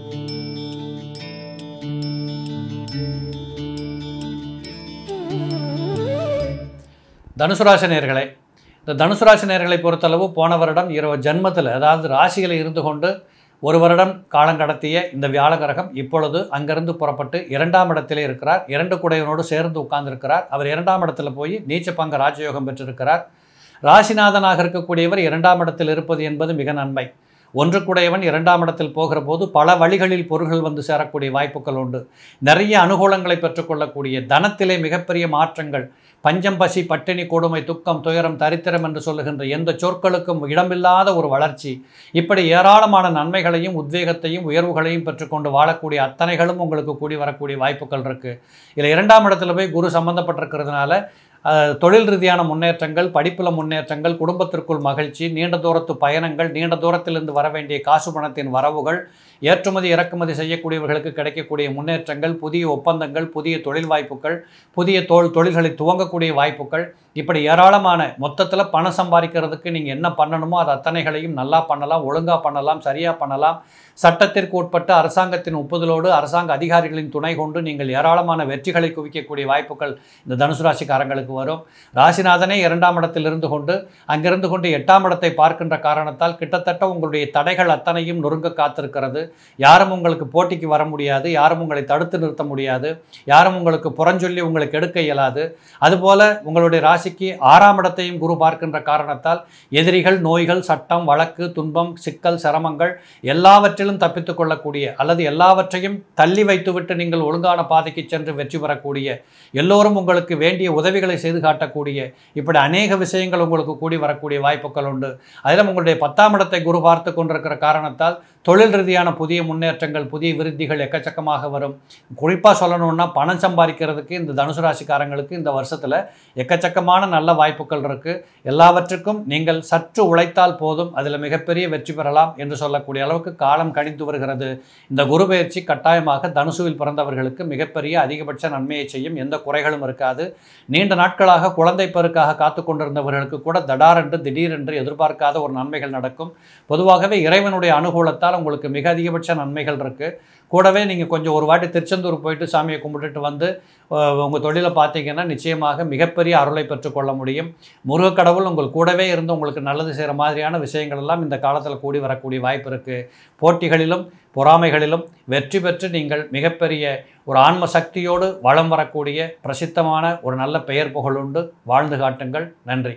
தனுசுராசி நேர்களே இந்த தனுசுராசி நேர்களை பொறுத்தளவு போன வருடம் இரவு ஜன்மத்தில் அதாவது ராசியில் இருந்து கொண்டு ஒரு வருடம் காலம் கடத்திய இந்த வியாழ கிரகம் இப்பொழுது அங்கிருந்து புறப்பட்டு இரண்டாம் இடத்திலே இருக்கிறார் இரண்டு குடையவனோடு சேர்ந்து உட்கார்ந்திருக்கிறார் அவர் இரண்டாம் இடத்துல போய் நீச்ச பங்க ராஜயோகம் பெற்றிருக்கிறார் ராசிநாதனாக இருக்கக்கூடியவர் இரண்டாம் இடத்தில் இருப்பது என்பது மிக நன்மை ஒன்றுக்குடையவன் இரண்டாம் இடத்தில் போகிற போது பல வழிகளில் பொருள்கள் வந்து சேரக்கூடிய வாய்ப்புகள் உண்டு நிறைய அனுகூலங்களை பெற்றுக்கொள்ளக்கூடிய தனத்திலே மிகப்பெரிய மாற்றங்கள் பஞ்சம் பசி பட்டினி கொடுமை துக்கம் துயரம் தரித்திரம் என்று சொல்லுகின்ற எந்த சொற்களுக்கும் இடமில்லாத ஒரு வளர்ச்சி இப்படி ஏராளமான நன்மைகளையும் உத்வேகத்தையும் உயர்வுகளையும் பெற்றுக்கொண்டு வாழக்கூடிய அத்தனைகளும் உங்களுக்கு கூடி வரக்கூடிய வாய்ப்புகள் இருக்குது இதில் இரண்டாம் இடத்துல போய் குரு சம்மந்தப்பட்டிருக்கிறதுனால அஹ், தொழில் ரீதியான முன்னேற்றங்கள் படிப்பில் முன்னேற்றங்கள் குடும்பத்திற்குள் மகிழ்ச்சி நீண்ட தூரத்து பயணங்கள் நீண்ட தூரத்திலிருந்து வர வேண்டிய காசு பணத்தின் வரவுகள் ஏற்றுமதி இறக்குமதி செய்யக்கூடியவர்களுக்கு கிடைக்கக்கூடிய முன்னேற்றங்கள் புதிய ஒப்பந்தங்கள் புதிய தொழில் வாய்ப்புகள் புதிய தொழில் தொழில்களை துவங்கக்கூடிய வாய்ப்புகள் இப்படி ஏராளமான மொத்தத்தில் பணம் சம்பாதிக்கிறதுக்கு நீங்கள் என்ன பண்ணணுமோ அது அத்தனைகளையும் நல்லா பண்ணலாம் ஒழுங்காக பண்ணலாம் சரியாக பண்ணலாம் சட்டத்திற்கு உட்பட்ட அரசாங்கத்தின் ஒப்புதலோடு அரசாங்க அதிகாரிகளின் துணை கொண்டு நீங்கள் ஏராளமான வெற்றிகளை குவிக்கக்கூடிய வாய்ப்புகள் இந்த தனுசு ராசிக்காரங்களுக்கு வரும் ராசிநாதனே இரண்டாம் இடத்தில் இருந்து கொண்டு அங்கிருந்து கொண்டு எட்டாம் இடத்தை பார்க்கின்ற காரணத்தால் கிட்டத்தட்ட உங்களுடைய தடைகள் அத்தனையும் நொறுங்க காத்திருக்கிறது யாரும் உங்களுக்கு போட்டிக்கு வர முடியாது யாரும் உங்களை தடுத்து நிறுத்த முடியாது யாரும் உங்களுக்கு புறஞ்சொல்லி உங்களுக்கு எடுக்க இயலாது அதுபோல உங்களுடைய ராசிக்கு ஆறாம் இடத்தையும் குரு பார்க்கின்ற காரணத்தால் எதிரிகள் நோய்கள் சட்டம் வழக்கு துன்பம் சிக்கல் சிரமங்கள் எல்லாவற்றிலும் தப்பித்துக் கொள்ளக்கூடிய அல்லது எல்லாவற்றையும் தள்ளி வைத்துவிட்டு நீங்கள் ஒழுங்கான பாதைக்கு சென்று வெற்றி பெறக்கூடிய எல்லோரும் உங்களுக்கு வேண்டிய உதவிகளை செய்து காட்டக்கூடிய இப்படி அநேக விஷயங்கள் உங்களுக்கு கூடி வரக்கூடிய வாய்ப்புகள் உண்டு அதிலும் உங்களுடைய பத்தாம் இடத்தை குரு பார்த்து கொண்டிருக்கிற காரணத்தால் தொழில் ரீதியான புதிய முன்னேற்றங்கள் புதிய விருத்திகள் எக்கச்சக்கமாக வரும் குறிப்பாக சொல்லணும்னா பணம் சம்பாதிக்கிறதுக்கு இந்த தனுசு ராசிக்காரங்களுக்கு இந்த வருஷத்தில் எக்கச்சக்கமான நல்ல வாய்ப்புகள் இருக்குது எல்லாவற்றுக்கும் நீங்கள் சற்று உழைத்தால் போதும் அதில் மிகப்பெரிய வெற்றி பெறலாம் என்று சொல்லக்கூடிய அளவுக்கு காலம் கணித்து வருகிறது இந்த குரு பயிற்சி கட்டாயமாக தனுசுவில் பிறந்தவர்களுக்கு மிகப்பெரிய அதிகபட்ச நன்மையை செய்யும் எந்த குறைகளும் இருக்காது நீண்ட நாட்களாக குழந்தை பெருக்காக காத்து கொண்டிருந்தவர்களுக்கு கூட தடாரென்று திடீரென்று எதிர்பார்க்காத ஒரு நன்மைகள் நடக்கும் பொதுவாகவே இறைவனுடைய அனுகூலத்தால் உங்களுக்கு மிக அதிகபட்ச நன்மைகள் இருக்குது கூடவே நீங்கள் கொஞ்சம் ஒரு வாட்டி திருச்செந்தூர் போயிட்டு சாமியை கும்பிட்டுட்டு வந்து உங்கள் தொழிலை பார்த்தீங்கன்னா நிச்சயமாக மிகப்பெரிய அருளை பெற்றுக்கொள்ள முடியும் முருகக் கடவுள் உங்கள் கூடவே இருந்து உங்களுக்கு நல்லது செய்கிற மாதிரியான விஷயங்கள் எல்லாம் இந்த காலத்தில் கூடி வரக்கூடிய வாய்ப்பு இருக்குது போட்டிகளிலும் பொறாமைகளிலும் வெற்றி பெற்று நீங்கள் மிகப்பெரிய ஒரு ஆன்ம சக்தியோடு வளம் வரக்கூடிய பிரசித்தமான ஒரு நல்ல பெயர் புகழுண்டு வாழ்ந்து காட்டுங்கள் நன்றி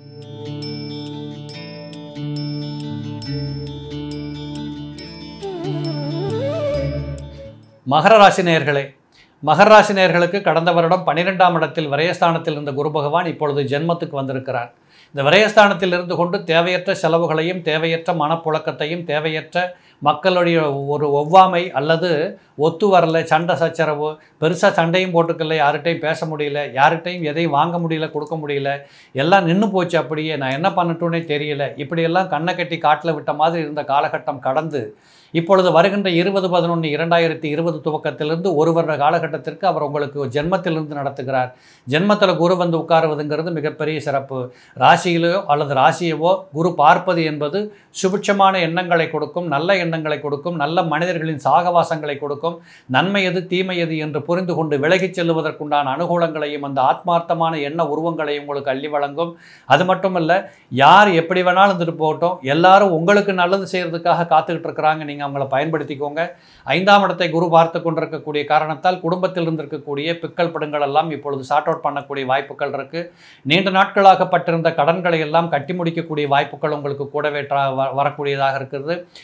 மகர ராசி நேயர்களே மகர ராசி நேயர்களுக்கு கடந்த வருடம் பன்னிரெண்டாம் இடத்தில் விரயஸ்தானத்தில் இருந்த குரு பகவான் இப்பொழுது ஜென்மத்துக்கு வந்திருக்கிறார் இந்த விரயஸ்தானத்தில் இருந்து கொண்டு தேவையற்ற செலவுகளையும் தேவையற்ற மனப்புழக்கத்தையும் தேவையற்ற மக்களுடைய ஒரு ஒவ்வாமை அல்லது ஒத்து வரல சண்டை சச்சரவு பெருசாக சண்டையும் போட்டுக்கல யார்கிட்டையும் பேச முடியல யார்கிட்டையும் எதையும் வாங்க முடியல கொடுக்க முடியல எல்லாம் நின்று போச்சு அப்படியே நான் என்ன பண்ணட்டும்னே தெரியல இப்படியெல்லாம் கண்ணை கட்டி காட்டில் விட்ட மாதிரி இருந்த காலகட்டம் கடந்து இப்பொழுது வருகின்ற இருபது பதினொன்று இரண்டாயிரத்தி இருபது துவக்கத்திலிருந்து ஒரு வருட காலகட்டத்திற்கு அவர் உங்களுக்கு ஜென்மத்திலிருந்து நடத்துகிறார் ஜென்மத்தில் குரு வந்து உட்காருவதுங்கிறது மிகப்பெரிய சிறப்பு ராசியிலோ அல்லது ராசியவோ குரு பார்ப்பது என்பது சுபிட்சமான எண்ணங்களை கொடுக்கும் நல்ல எண்ணங்களை கொடுக்கும் நல்ல மனிதர்களின் சாகவாசங்களை கொடுக்கும் நன்மை எது தீமை எது என்று புரிந்து கொண்டு விலகிச் செல்வதற்குண்டான அனுகூலங்களையும் அந்த ஆத்மார்த்தமான எண்ண உருவங்களையும் உங்களுக்கு அள்ளி வழங்கும் அது மட்டும் இல்லை யார் எப்படி வேணாலும் இருந்துட்டு போகட்டும் எல்லாரும் உங்களுக்கு நல்லது செய்கிறதுக்காக காத்துக்கிட்டு இருக்கிறாங்க நீங்கள் அவங்கள பயன்படுத்திக்கோங்க ஐந்தாம் இடத்தை குரு பார்த்து கொண்டிருக்கக்கூடிய காரணத்தால் குடும்பத்தில் இருந்திருக்கக்கூடிய பிக்கல் படுங்கள் எல்லாம் இப்பொழுது சார்ட் அவுட் பண்ணக்கூடிய வாய்ப்புகள் இருக்குது நீண்ட நாட்களாக பட்டிருந்த கடன்களை எல்லாம் கட்டி முடிக்கக்கூடிய வாய்ப்புகள் உங்களுக்கு கூடவே tra- வ- வரக்கூடியதாக இருக்கிறது தெய்வீக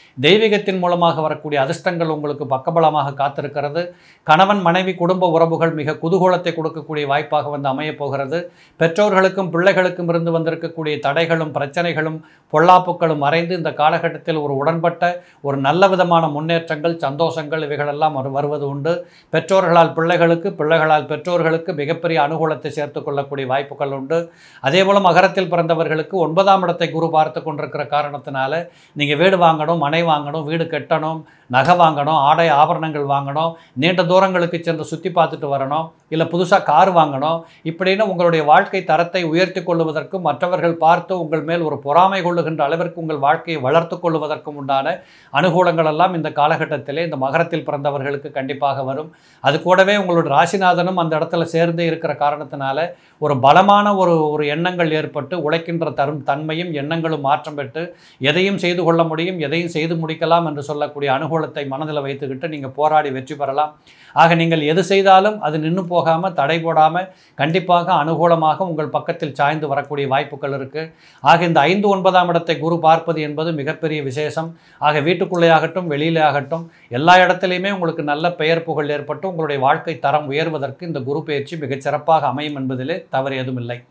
பூர்வீகத்தின் மூலமாக வரக்கூடிய அதிர்ஷ்டங்கள் உங்களுக்கு பக்கபலமாக காத்திருக்கிறது கணவன் மனைவி குடும்ப உறவுகள் மிக குதூகூலத்தை கொடுக்கக்கூடிய வாய்ப்பாக வந்து அமையப் போகிறது பெற்றோர்களுக்கும் பிள்ளைகளுக்கும் இருந்து வந்திருக்கக்கூடிய தடைகளும் பிரச்சனைகளும் பொல்லாப்புக்களும் மறைந்து இந்த காலகட்டத்தில் ஒரு உடன்பட்ட ஒரு நல்ல விதமான முன்னேற்றங்கள் சந்தோஷங்கள் இவைகளெல்லாம் வரு- வருவது உண்டு பெற்றோர்களால் பிள்ளைகளுக்கு பிள்ளைகளால் பெற்றோர்களுக்கு மிகப்பெரிய அனுகூலத்தை சேர்த்து கொள்ளக்கூடிய வாய்ப்புகள் உண்டு அதே போல மகரத்தில் பிறந்தவர்களுக்கு ஒன்பதாம் இடத்தை குரு பார்த்து கொண்டிருக்கிற காரணத்தினால நீங்கள் வீடு வாங்கணும் மனை வாங்கணும் வீடு கட்டணும் நகை வாங்கணும் ஆடை ஆபரணங்கள் வாங்கணும் நீண்ட தூரங்களுக்கு சென்று சுற்றி பார்த்துட்டு வரணும் இல்லை புதுசாக கார் வாங்கணும் இப்படின்னு உங்களுடைய வாழ்க்கை தரத்தை உயர்த்தி கொள்வதற்கும் மற்றவர்கள் பார்த்து உங்கள் மேல் ஒரு பொறாமை கொள்ளுகின்ற அளவிற்கு உங்கள் வாழ்க்கையை வளர்த்து கொள்வதற்கும் உண்டான அனுகூலங்கள் எல்லாம் இந்த காலகட்டத்திலே இந்த மகரத்தில் பிறந்தவர்களுக்கு கண்டிப்பாக வரும் அது கூடவே உங்களுடைய ராசிநாதனும் அந்த இடத்துல சேர்ந்து இருக்கிற காரணத்தினால ஒரு பலமான ஒரு ஒரு எண்ணங்கள் ஏற்பட்டு உழைக்கின்ற தரும் தன்மையும் எண்ணங்களும் மாற்றம் பெற்று எதையும் செய்து கொள்ள முடியும் எதையும் செய்து முடிக்கலாம் என்று சொல்லக்கூடிய அனுகூலத்தை மனதில் வைத்துக்கிட்டு நீங்கள் போராடி வெற்றி பெறலாம் ஆக நீங்கள் எது செய்தாலும் அது நின்று போகாமல் தடை போடாமல் கண்டிப்பாக அனுகூலமாக உங்கள் பக்கத்தில் சாய்ந்து வரக்கூடிய வாய்ப்புகள் இருக்குது ஆக இந்த ஐந்து ஒன்பதாம் இடத்தை குரு பார்ப்பது என்பது மிகப்பெரிய விசேஷம் ஆக வீட்டுக்குள்ளே ஆகட்டும் வெளியிலே ஆகட்டும் எல்லா இடத்துலையுமே உங்களுக்கு நல்ல பெயர் புகழ் ஏற்பட்டு உங்களுடைய வாழ்க்கை தரம் உயர்வதற்கு இந்த குரு பயிற்சி மிகச் சிறப்பாக அமையும் என்பதிலே தவறு எதுவும் இல்லை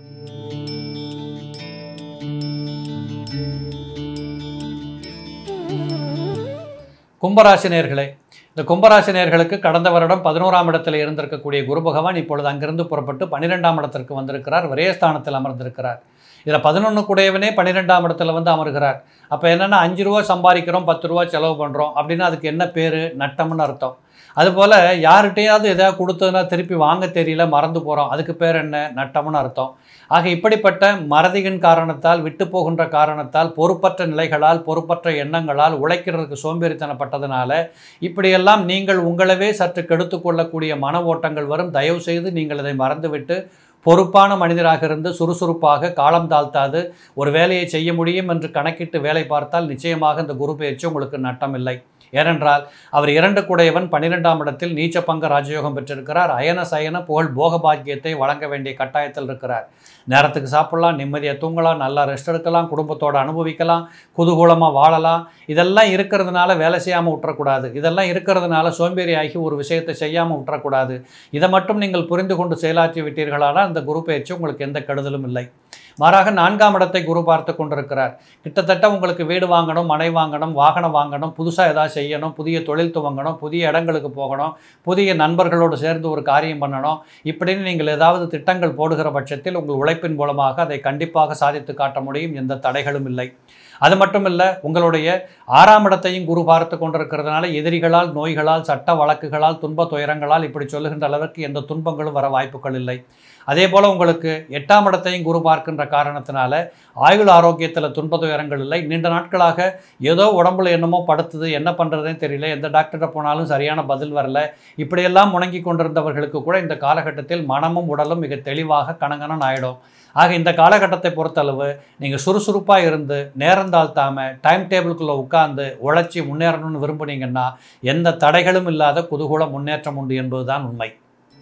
கும்பராசி நேர்களே இந்த கும்பராசி நேர்களுக்கு கடந்த வருடம் பதினோராம் இடத்தில் இருந்திருக்கக்கூடிய குரு பகவான் இப்பொழுது அங்கிருந்து புறப்பட்டு பன்னிரெண்டாம் இடத்திற்கு வந்திருக்கிறார் விரயஸ்தானத்தில் அமர்ந்திருக்கிறார் இதில் பதினொன்று கூடையவனே பன்னிரெண்டாம் இடத்துல வந்து அமர்கிறார் அப்போ என்னென்னா அஞ்சு ரூபா சம்பாதிக்கிறோம் பத்து ரூபா செலவு பண்ணுறோம் அப்படின்னா அதுக்கு என்ன பேர் நட்டம்னு அர்த்தம் அதுபோல் யார்கிட்டையாவது எதாவது கொடுத்ததுன்னா திருப்பி வாங்க தெரியல மறந்து போகிறோம் அதுக்கு பேர் என்ன நட்டம்னு அர்த்தம் ஆக இப்படிப்பட்ட மறதியின் காரணத்தால் விட்டு போகின்ற காரணத்தால் பொறுப்பற்ற நிலைகளால் பொறுப்பற்ற எண்ணங்களால் உழைக்கிறதுக்கு சோம்பேறித்தனப்பட்டதுனால இப்படியெல்லாம் நீங்கள் உங்களவே சற்று கெடுத்து கொள்ளக்கூடிய மன ஓட்டங்கள் வரும் தயவு செய்து நீங்கள் இதை மறந்துவிட்டு பொறுப்பான மனிதராக இருந்து சுறுசுறுப்பாக காலம் தாழ்த்தாது ஒரு வேலையை செய்ய முடியும் என்று கணக்கிட்டு வேலை பார்த்தால் நிச்சயமாக இந்த குரு பயிற்சி உங்களுக்கு நட்டம் இல்லை ஏனென்றால் அவர் இரண்டு குடையவன் பன்னிரெண்டாம் இடத்தில் நீச்ச பங்க ராஜயோகம் பெற்றிருக்கிறார் அயன சயன புகழ் போக பாக்கியத்தை வழங்க வேண்டிய கட்டாயத்தில் இருக்கிறார் நேரத்துக்கு சாப்பிடலாம் நிம்மதியாக தூங்கலாம் நல்லா ரெஸ்ட் எடுக்கலாம் குடும்பத்தோடு அனுபவிக்கலாம் குதூகூலமாக வாழலாம் இதெல்லாம் இருக்கிறதுனால வேலை செய்யாமல் விட்டுறக்கூடாது இதெல்லாம் இருக்கிறதுனால சோம்பேறியாகி ஒரு விஷயத்தை செய்யாமல் விட்டுறக்கூடாது இதை மட்டும் நீங்கள் புரிந்து கொண்டு செயலாற்றி விட்டீர்களானால் அந்த குரு பயிற்சி உங்களுக்கு எந்த கெடுதலும் இல்லை மாறாக நான்காம் இடத்தை குரு பார்த்து கொண்டிருக்கிறார் கிட்டத்தட்ட உங்களுக்கு வீடு வாங்கணும் மனை வாங்கணும் வாகனம் வாங்கணும் புதுசாக ஏதாவது செய்யணும் புதிய தொழில் துவங்கணும் புதிய இடங்களுக்கு போகணும் புதிய நண்பர்களோடு சேர்ந்து ஒரு காரியம் பண்ணணும் இப்படின்னு நீங்கள் ஏதாவது திட்டங்கள் போடுகிற பட்சத்தில் உங்கள் உழைப்பின் மூலமாக அதை கண்டிப்பாக சாதித்து காட்ட முடியும் எந்த தடைகளும் இல்லை அது மட்டும் இல்லை உங்களுடைய ஆறாம் இடத்தையும் குரு பார்த்து கொண்டிருக்கிறதுனால எதிரிகளால் நோய்களால் சட்ட வழக்குகளால் துன்ப துயரங்களால் இப்படி சொல்லுகின்ற அளவிற்கு எந்த துன்பங்களும் வர வாய்ப்புகள் இல்லை அதே போல் உங்களுக்கு எட்டாம் இடத்தையும் குரு பார்க்கின்ற காரணத்தினால ஆயுள் ஆரோக்கியத்தில் துன்ப துயரங்கள் இல்லை நீண்ட நாட்களாக ஏதோ உடம்புல என்னமோ படுத்துது என்ன பண்ணுறதுன்னு தெரியல எந்த டாக்டர்கிட்ட போனாலும் சரியான பதில் வரல இப்படியெல்லாம் முணங்கி கொண்டிருந்தவர்களுக்கு கூட இந்த காலகட்டத்தில் மனமும் உடலும் மிக தெளிவாக கணங்கனன் ஆகிடும் ஆக இந்த காலகட்டத்தை பொறுத்தளவு நீங்கள் சுறுசுறுப்பாக இருந்து நேரம் தாழ்த்தாமல் டைம் டேபிளுக்குள்ளே உட்கார்ந்து உழைச்சி முன்னேறணும்னு விரும்புனீங்கன்னா எந்த தடைகளும் இல்லாத குதூகூல முன்னேற்றம் உண்டு என்பதுதான் உண்மை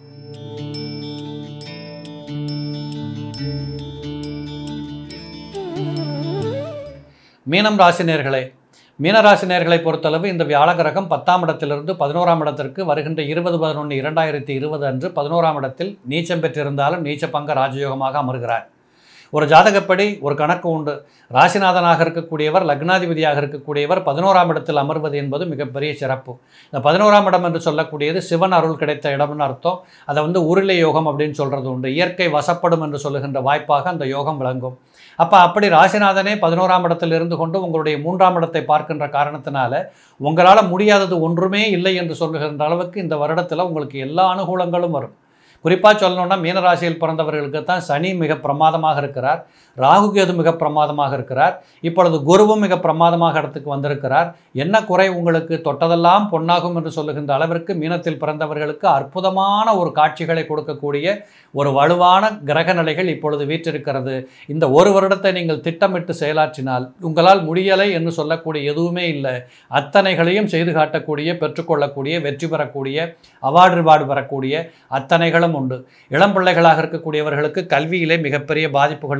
மீனம் ராசினியர்களே மீனராசினியர்களை பொறுத்தளவு இந்த வியாழ கிரகம் பத்தாம் இடத்திலிருந்து பதினோராம் இடத்திற்கு வருகின்ற இருபது பதினொன்று இரண்டாயிரத்தி இருபது அன்று பதினோராம் இடத்தில் நீச்சம் பெற்றிருந்தாலும் நீச்ச பங்க ராஜயோகமாக அமர்கிறார் ஒரு ஜாதகப்படி ஒரு கணக்கு உண்டு ராசிநாதனாக இருக்கக்கூடியவர் லக்னாதிபதியாக இருக்கக்கூடியவர் பதினோராம் இடத்தில் அமர்வது என்பது மிகப்பெரிய சிறப்பு இந்த பதினோராம் இடம் என்று சொல்லக்கூடியது சிவன் அருள் கிடைத்த இடம்னு அர்த்தம் அதை வந்து உருளை யோகம் அப்படின்னு சொல்கிறது உண்டு இயற்கை வசப்படும் என்று சொல்லுகின்ற வாய்ப்பாக அந்த யோகம் விளங்கும் அப்போ அப்படி ராசிநாதனே பதினோராம் இடத்தில் இருந்து கொண்டு உங்களுடைய மூன்றாம் இடத்தை பார்க்கின்ற காரணத்தினால உங்களால் முடியாதது ஒன்றுமே இல்லை என்று சொல்லுகின்ற அளவுக்கு இந்த வருடத்தில் உங்களுக்கு எல்லா அனுகூலங்களும் வரும் குறிப்பாக சொல்லணும்னா மீனராசியில் பிறந்தவர்களுக்கு தான் சனி மிக பிரமாதமாக இருக்கிறார் ராகு கேது மிக பிரமாதமாக இருக்கிறார் இப்பொழுது குருவும் மிக பிரமாதமாக இடத்துக்கு வந்திருக்கிறார் என்ன குறை உங்களுக்கு தொட்டதெல்லாம் பொன்னாகும் என்று சொல்லுகின்ற அளவிற்கு மீனத்தில் பிறந்தவர்களுக்கு அற்புதமான ஒரு காட்சிகளை கொடுக்கக்கூடிய ஒரு வலுவான கிரக நிலைகள் இப்பொழுது வீற்றிருக்கிறது இந்த ஒரு வருடத்தை நீங்கள் திட்டமிட்டு செயலாற்றினால் உங்களால் முடியலை என்று சொல்லக்கூடிய எதுவுமே இல்லை அத்தனைகளையும் செய்து காட்டக்கூடிய பெற்றுக்கொள்ளக்கூடிய வெற்றி பெறக்கூடிய அவார்டு ரிவார்டு பெறக்கூடிய அத்தனைகளும் உண்டு இளம் பிள்ளைகளாக இருக்கக்கூடியவர்களுக்கு கல்வியிலே மிகப்பெரிய பாதிப்புகள் இல்லாத முன்னேற்றம்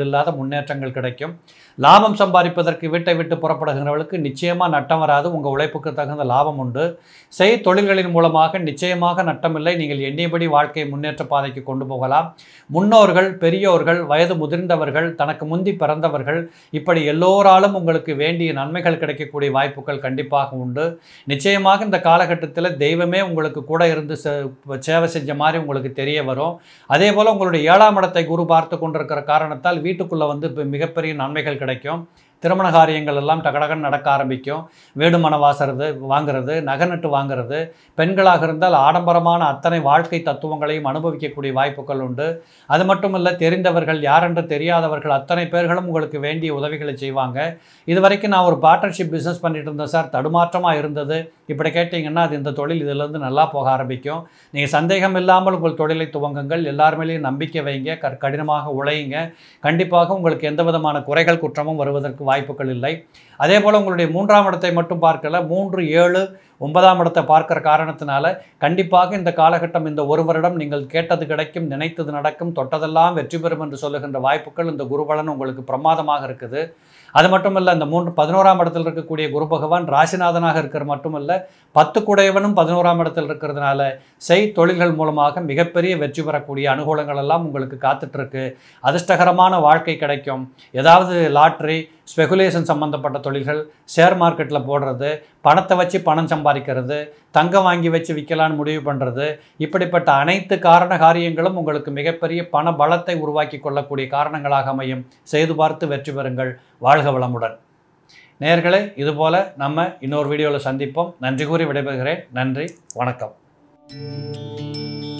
முன்னேற்றங்கள் கிடைக்கும் லாபம் சம்பாதிப்பதற்கு வீட்டை விட்டு புறப்படுகிறவர்களுக்கு நிச்சயமாக நட்டம் வராது உங்கள் உழைப்புக்கு தகுந்த லாபம் உண்டு செய் தொழில்களின் மூலமாக நிச்சயமாக நட்டமில்லை நீங்கள் எண்ணியபடி வாழ்க்கையை முன்னேற்ற பாதைக்கு கொண்டு போகலாம் முன்னோர்கள் பெரியோர்கள் வயது முதிர்ந்தவர்கள் தனக்கு முந்தி பிறந்தவர்கள் இப்படி எல்லோராலும் உங்களுக்கு வேண்டிய நன்மைகள் கிடைக்கக்கூடிய வாய்ப்புகள் கண்டிப்பாக உண்டு நிச்சயமாக இந்த காலகட்டத்தில் தெய்வமே உங்களுக்கு கூட இருந்து சே- சேவை செஞ்ச மாதிரி உங்களுக்கு தெரிய வரும் அதே போல் உங்களுடைய ஏழாம் இடத்தை குரு பார்த்து கொண்டிருக்கிற காரணத்தால் வீட்டுக்குள்ளே வந்து இப்ப மிகப்பெரிய நன்மைகள் கிடைக்கும் திருமண காரியங்கள் எல்லாம் டகடகன்னு நடக்க ஆரம்பிக்கும் வீடு மனை வாசுறது வாங்குறது நகை நட்டு வாங்குறது பெண்களாக இருந்தால் ஆடம்பரமான அத்தனை வாழ்க்கை தத்துவங்களையும் அனுபவிக்கக்கூடிய வாய்ப்புகள் உண்டு அது மட்டும் இல்லை தெரிந்தவர்கள் யாரென்று தெரியாதவர்கள் அத்தனை பேர்களும் உங்களுக்கு வேண்டிய உதவிகளை செய்வாங்க இது வரைக்கும் நான் ஒரு பார்ட்னர்ஷிப் பிஸ்னஸ் பண்ணிட்டு இருந்தேன் சார் தடுமாற்றமாக இருந்தது இப்படி கேட்டிங்கன்னா அது இந்த தொழில் இதிலிருந்து நல்லா போக ஆரம்பிக்கும் நீங்கள் சந்தேகம் இல்லாமல் உங்கள் தொழிலை துவங்குங்கள் எல்லார் மேலேயும் நம்பிக்கை வைங்க க கடினமாக உழையுங்க கண்டிப்பாக உங்களுக்கு எந்த விதமான குறைகள் குற்றமும் வருவதற்கு வாய்ப்புகள் இல்லை அதே போல் உங்களுடைய மூன்றாம் இடத்தை மட்டும் பார்க்கல மூன்று ஏழு ஒன்பதாம் இடத்தை பார்க்கிற காரணத்தினால கண்டிப்பாக இந்த காலகட்டம் இந்த ஒரு வருடம் நீங்கள் கேட்டது கிடைக்கும் நினைத்தது நடக்கும் தொட்டதெல்லாம் வெற்றி பெறும் என்று சொல்லுகின்ற வாய்ப்புகள் இந்த குருபலன் உங்களுக்கு பிரமாதமாக இருக்குது அது மட்டுமல்ல இந்த மூன்று பதினோராம் இடத்தில் இருக்கக்கூடிய குரு பகவான் ராசிநாதனாக இருக்கிற மட்டுமல்ல பத்து குடையவனும் பதினோராம் இடத்தில் இருக்கிறதுனால செய் தொழில்கள் மூலமாக மிகப்பெரிய வெற்றி பெறக்கூடிய அனுகூலங்கள் எல்லாம் உங்களுக்கு காத்துட்டு இருக்கு அதிர்ஷ்டகரமான வாழ்க்கை கிடைக்கும் ஏதாவது லாட்ரி ஸ்பெகுலேஷன் சம்மந்தப்பட்ட தொழில்கள் ஷேர் மார்க்கெட்டில் போடுறது பணத்தை வச்சு பணம் சம்பாதிக்கிறது தங்கம் வாங்கி வச்சு விற்கலான்னு முடிவு பண்ணுறது இப்படிப்பட்ட அனைத்து காரண காரியங்களும் உங்களுக்கு மிகப்பெரிய பண பலத்தை உருவாக்கி கொள்ளக்கூடிய காரணங்களாக அமையும் செய்து பார்த்து வெற்றி பெறுங்கள் வாழ்க வளமுடன் நேயர்களே இதுபோல் நம்ம இன்னொரு வீடியோவில் சந்திப்போம் நன்றி கூறி விடைபெறுகிறேன் நன்றி வணக்கம்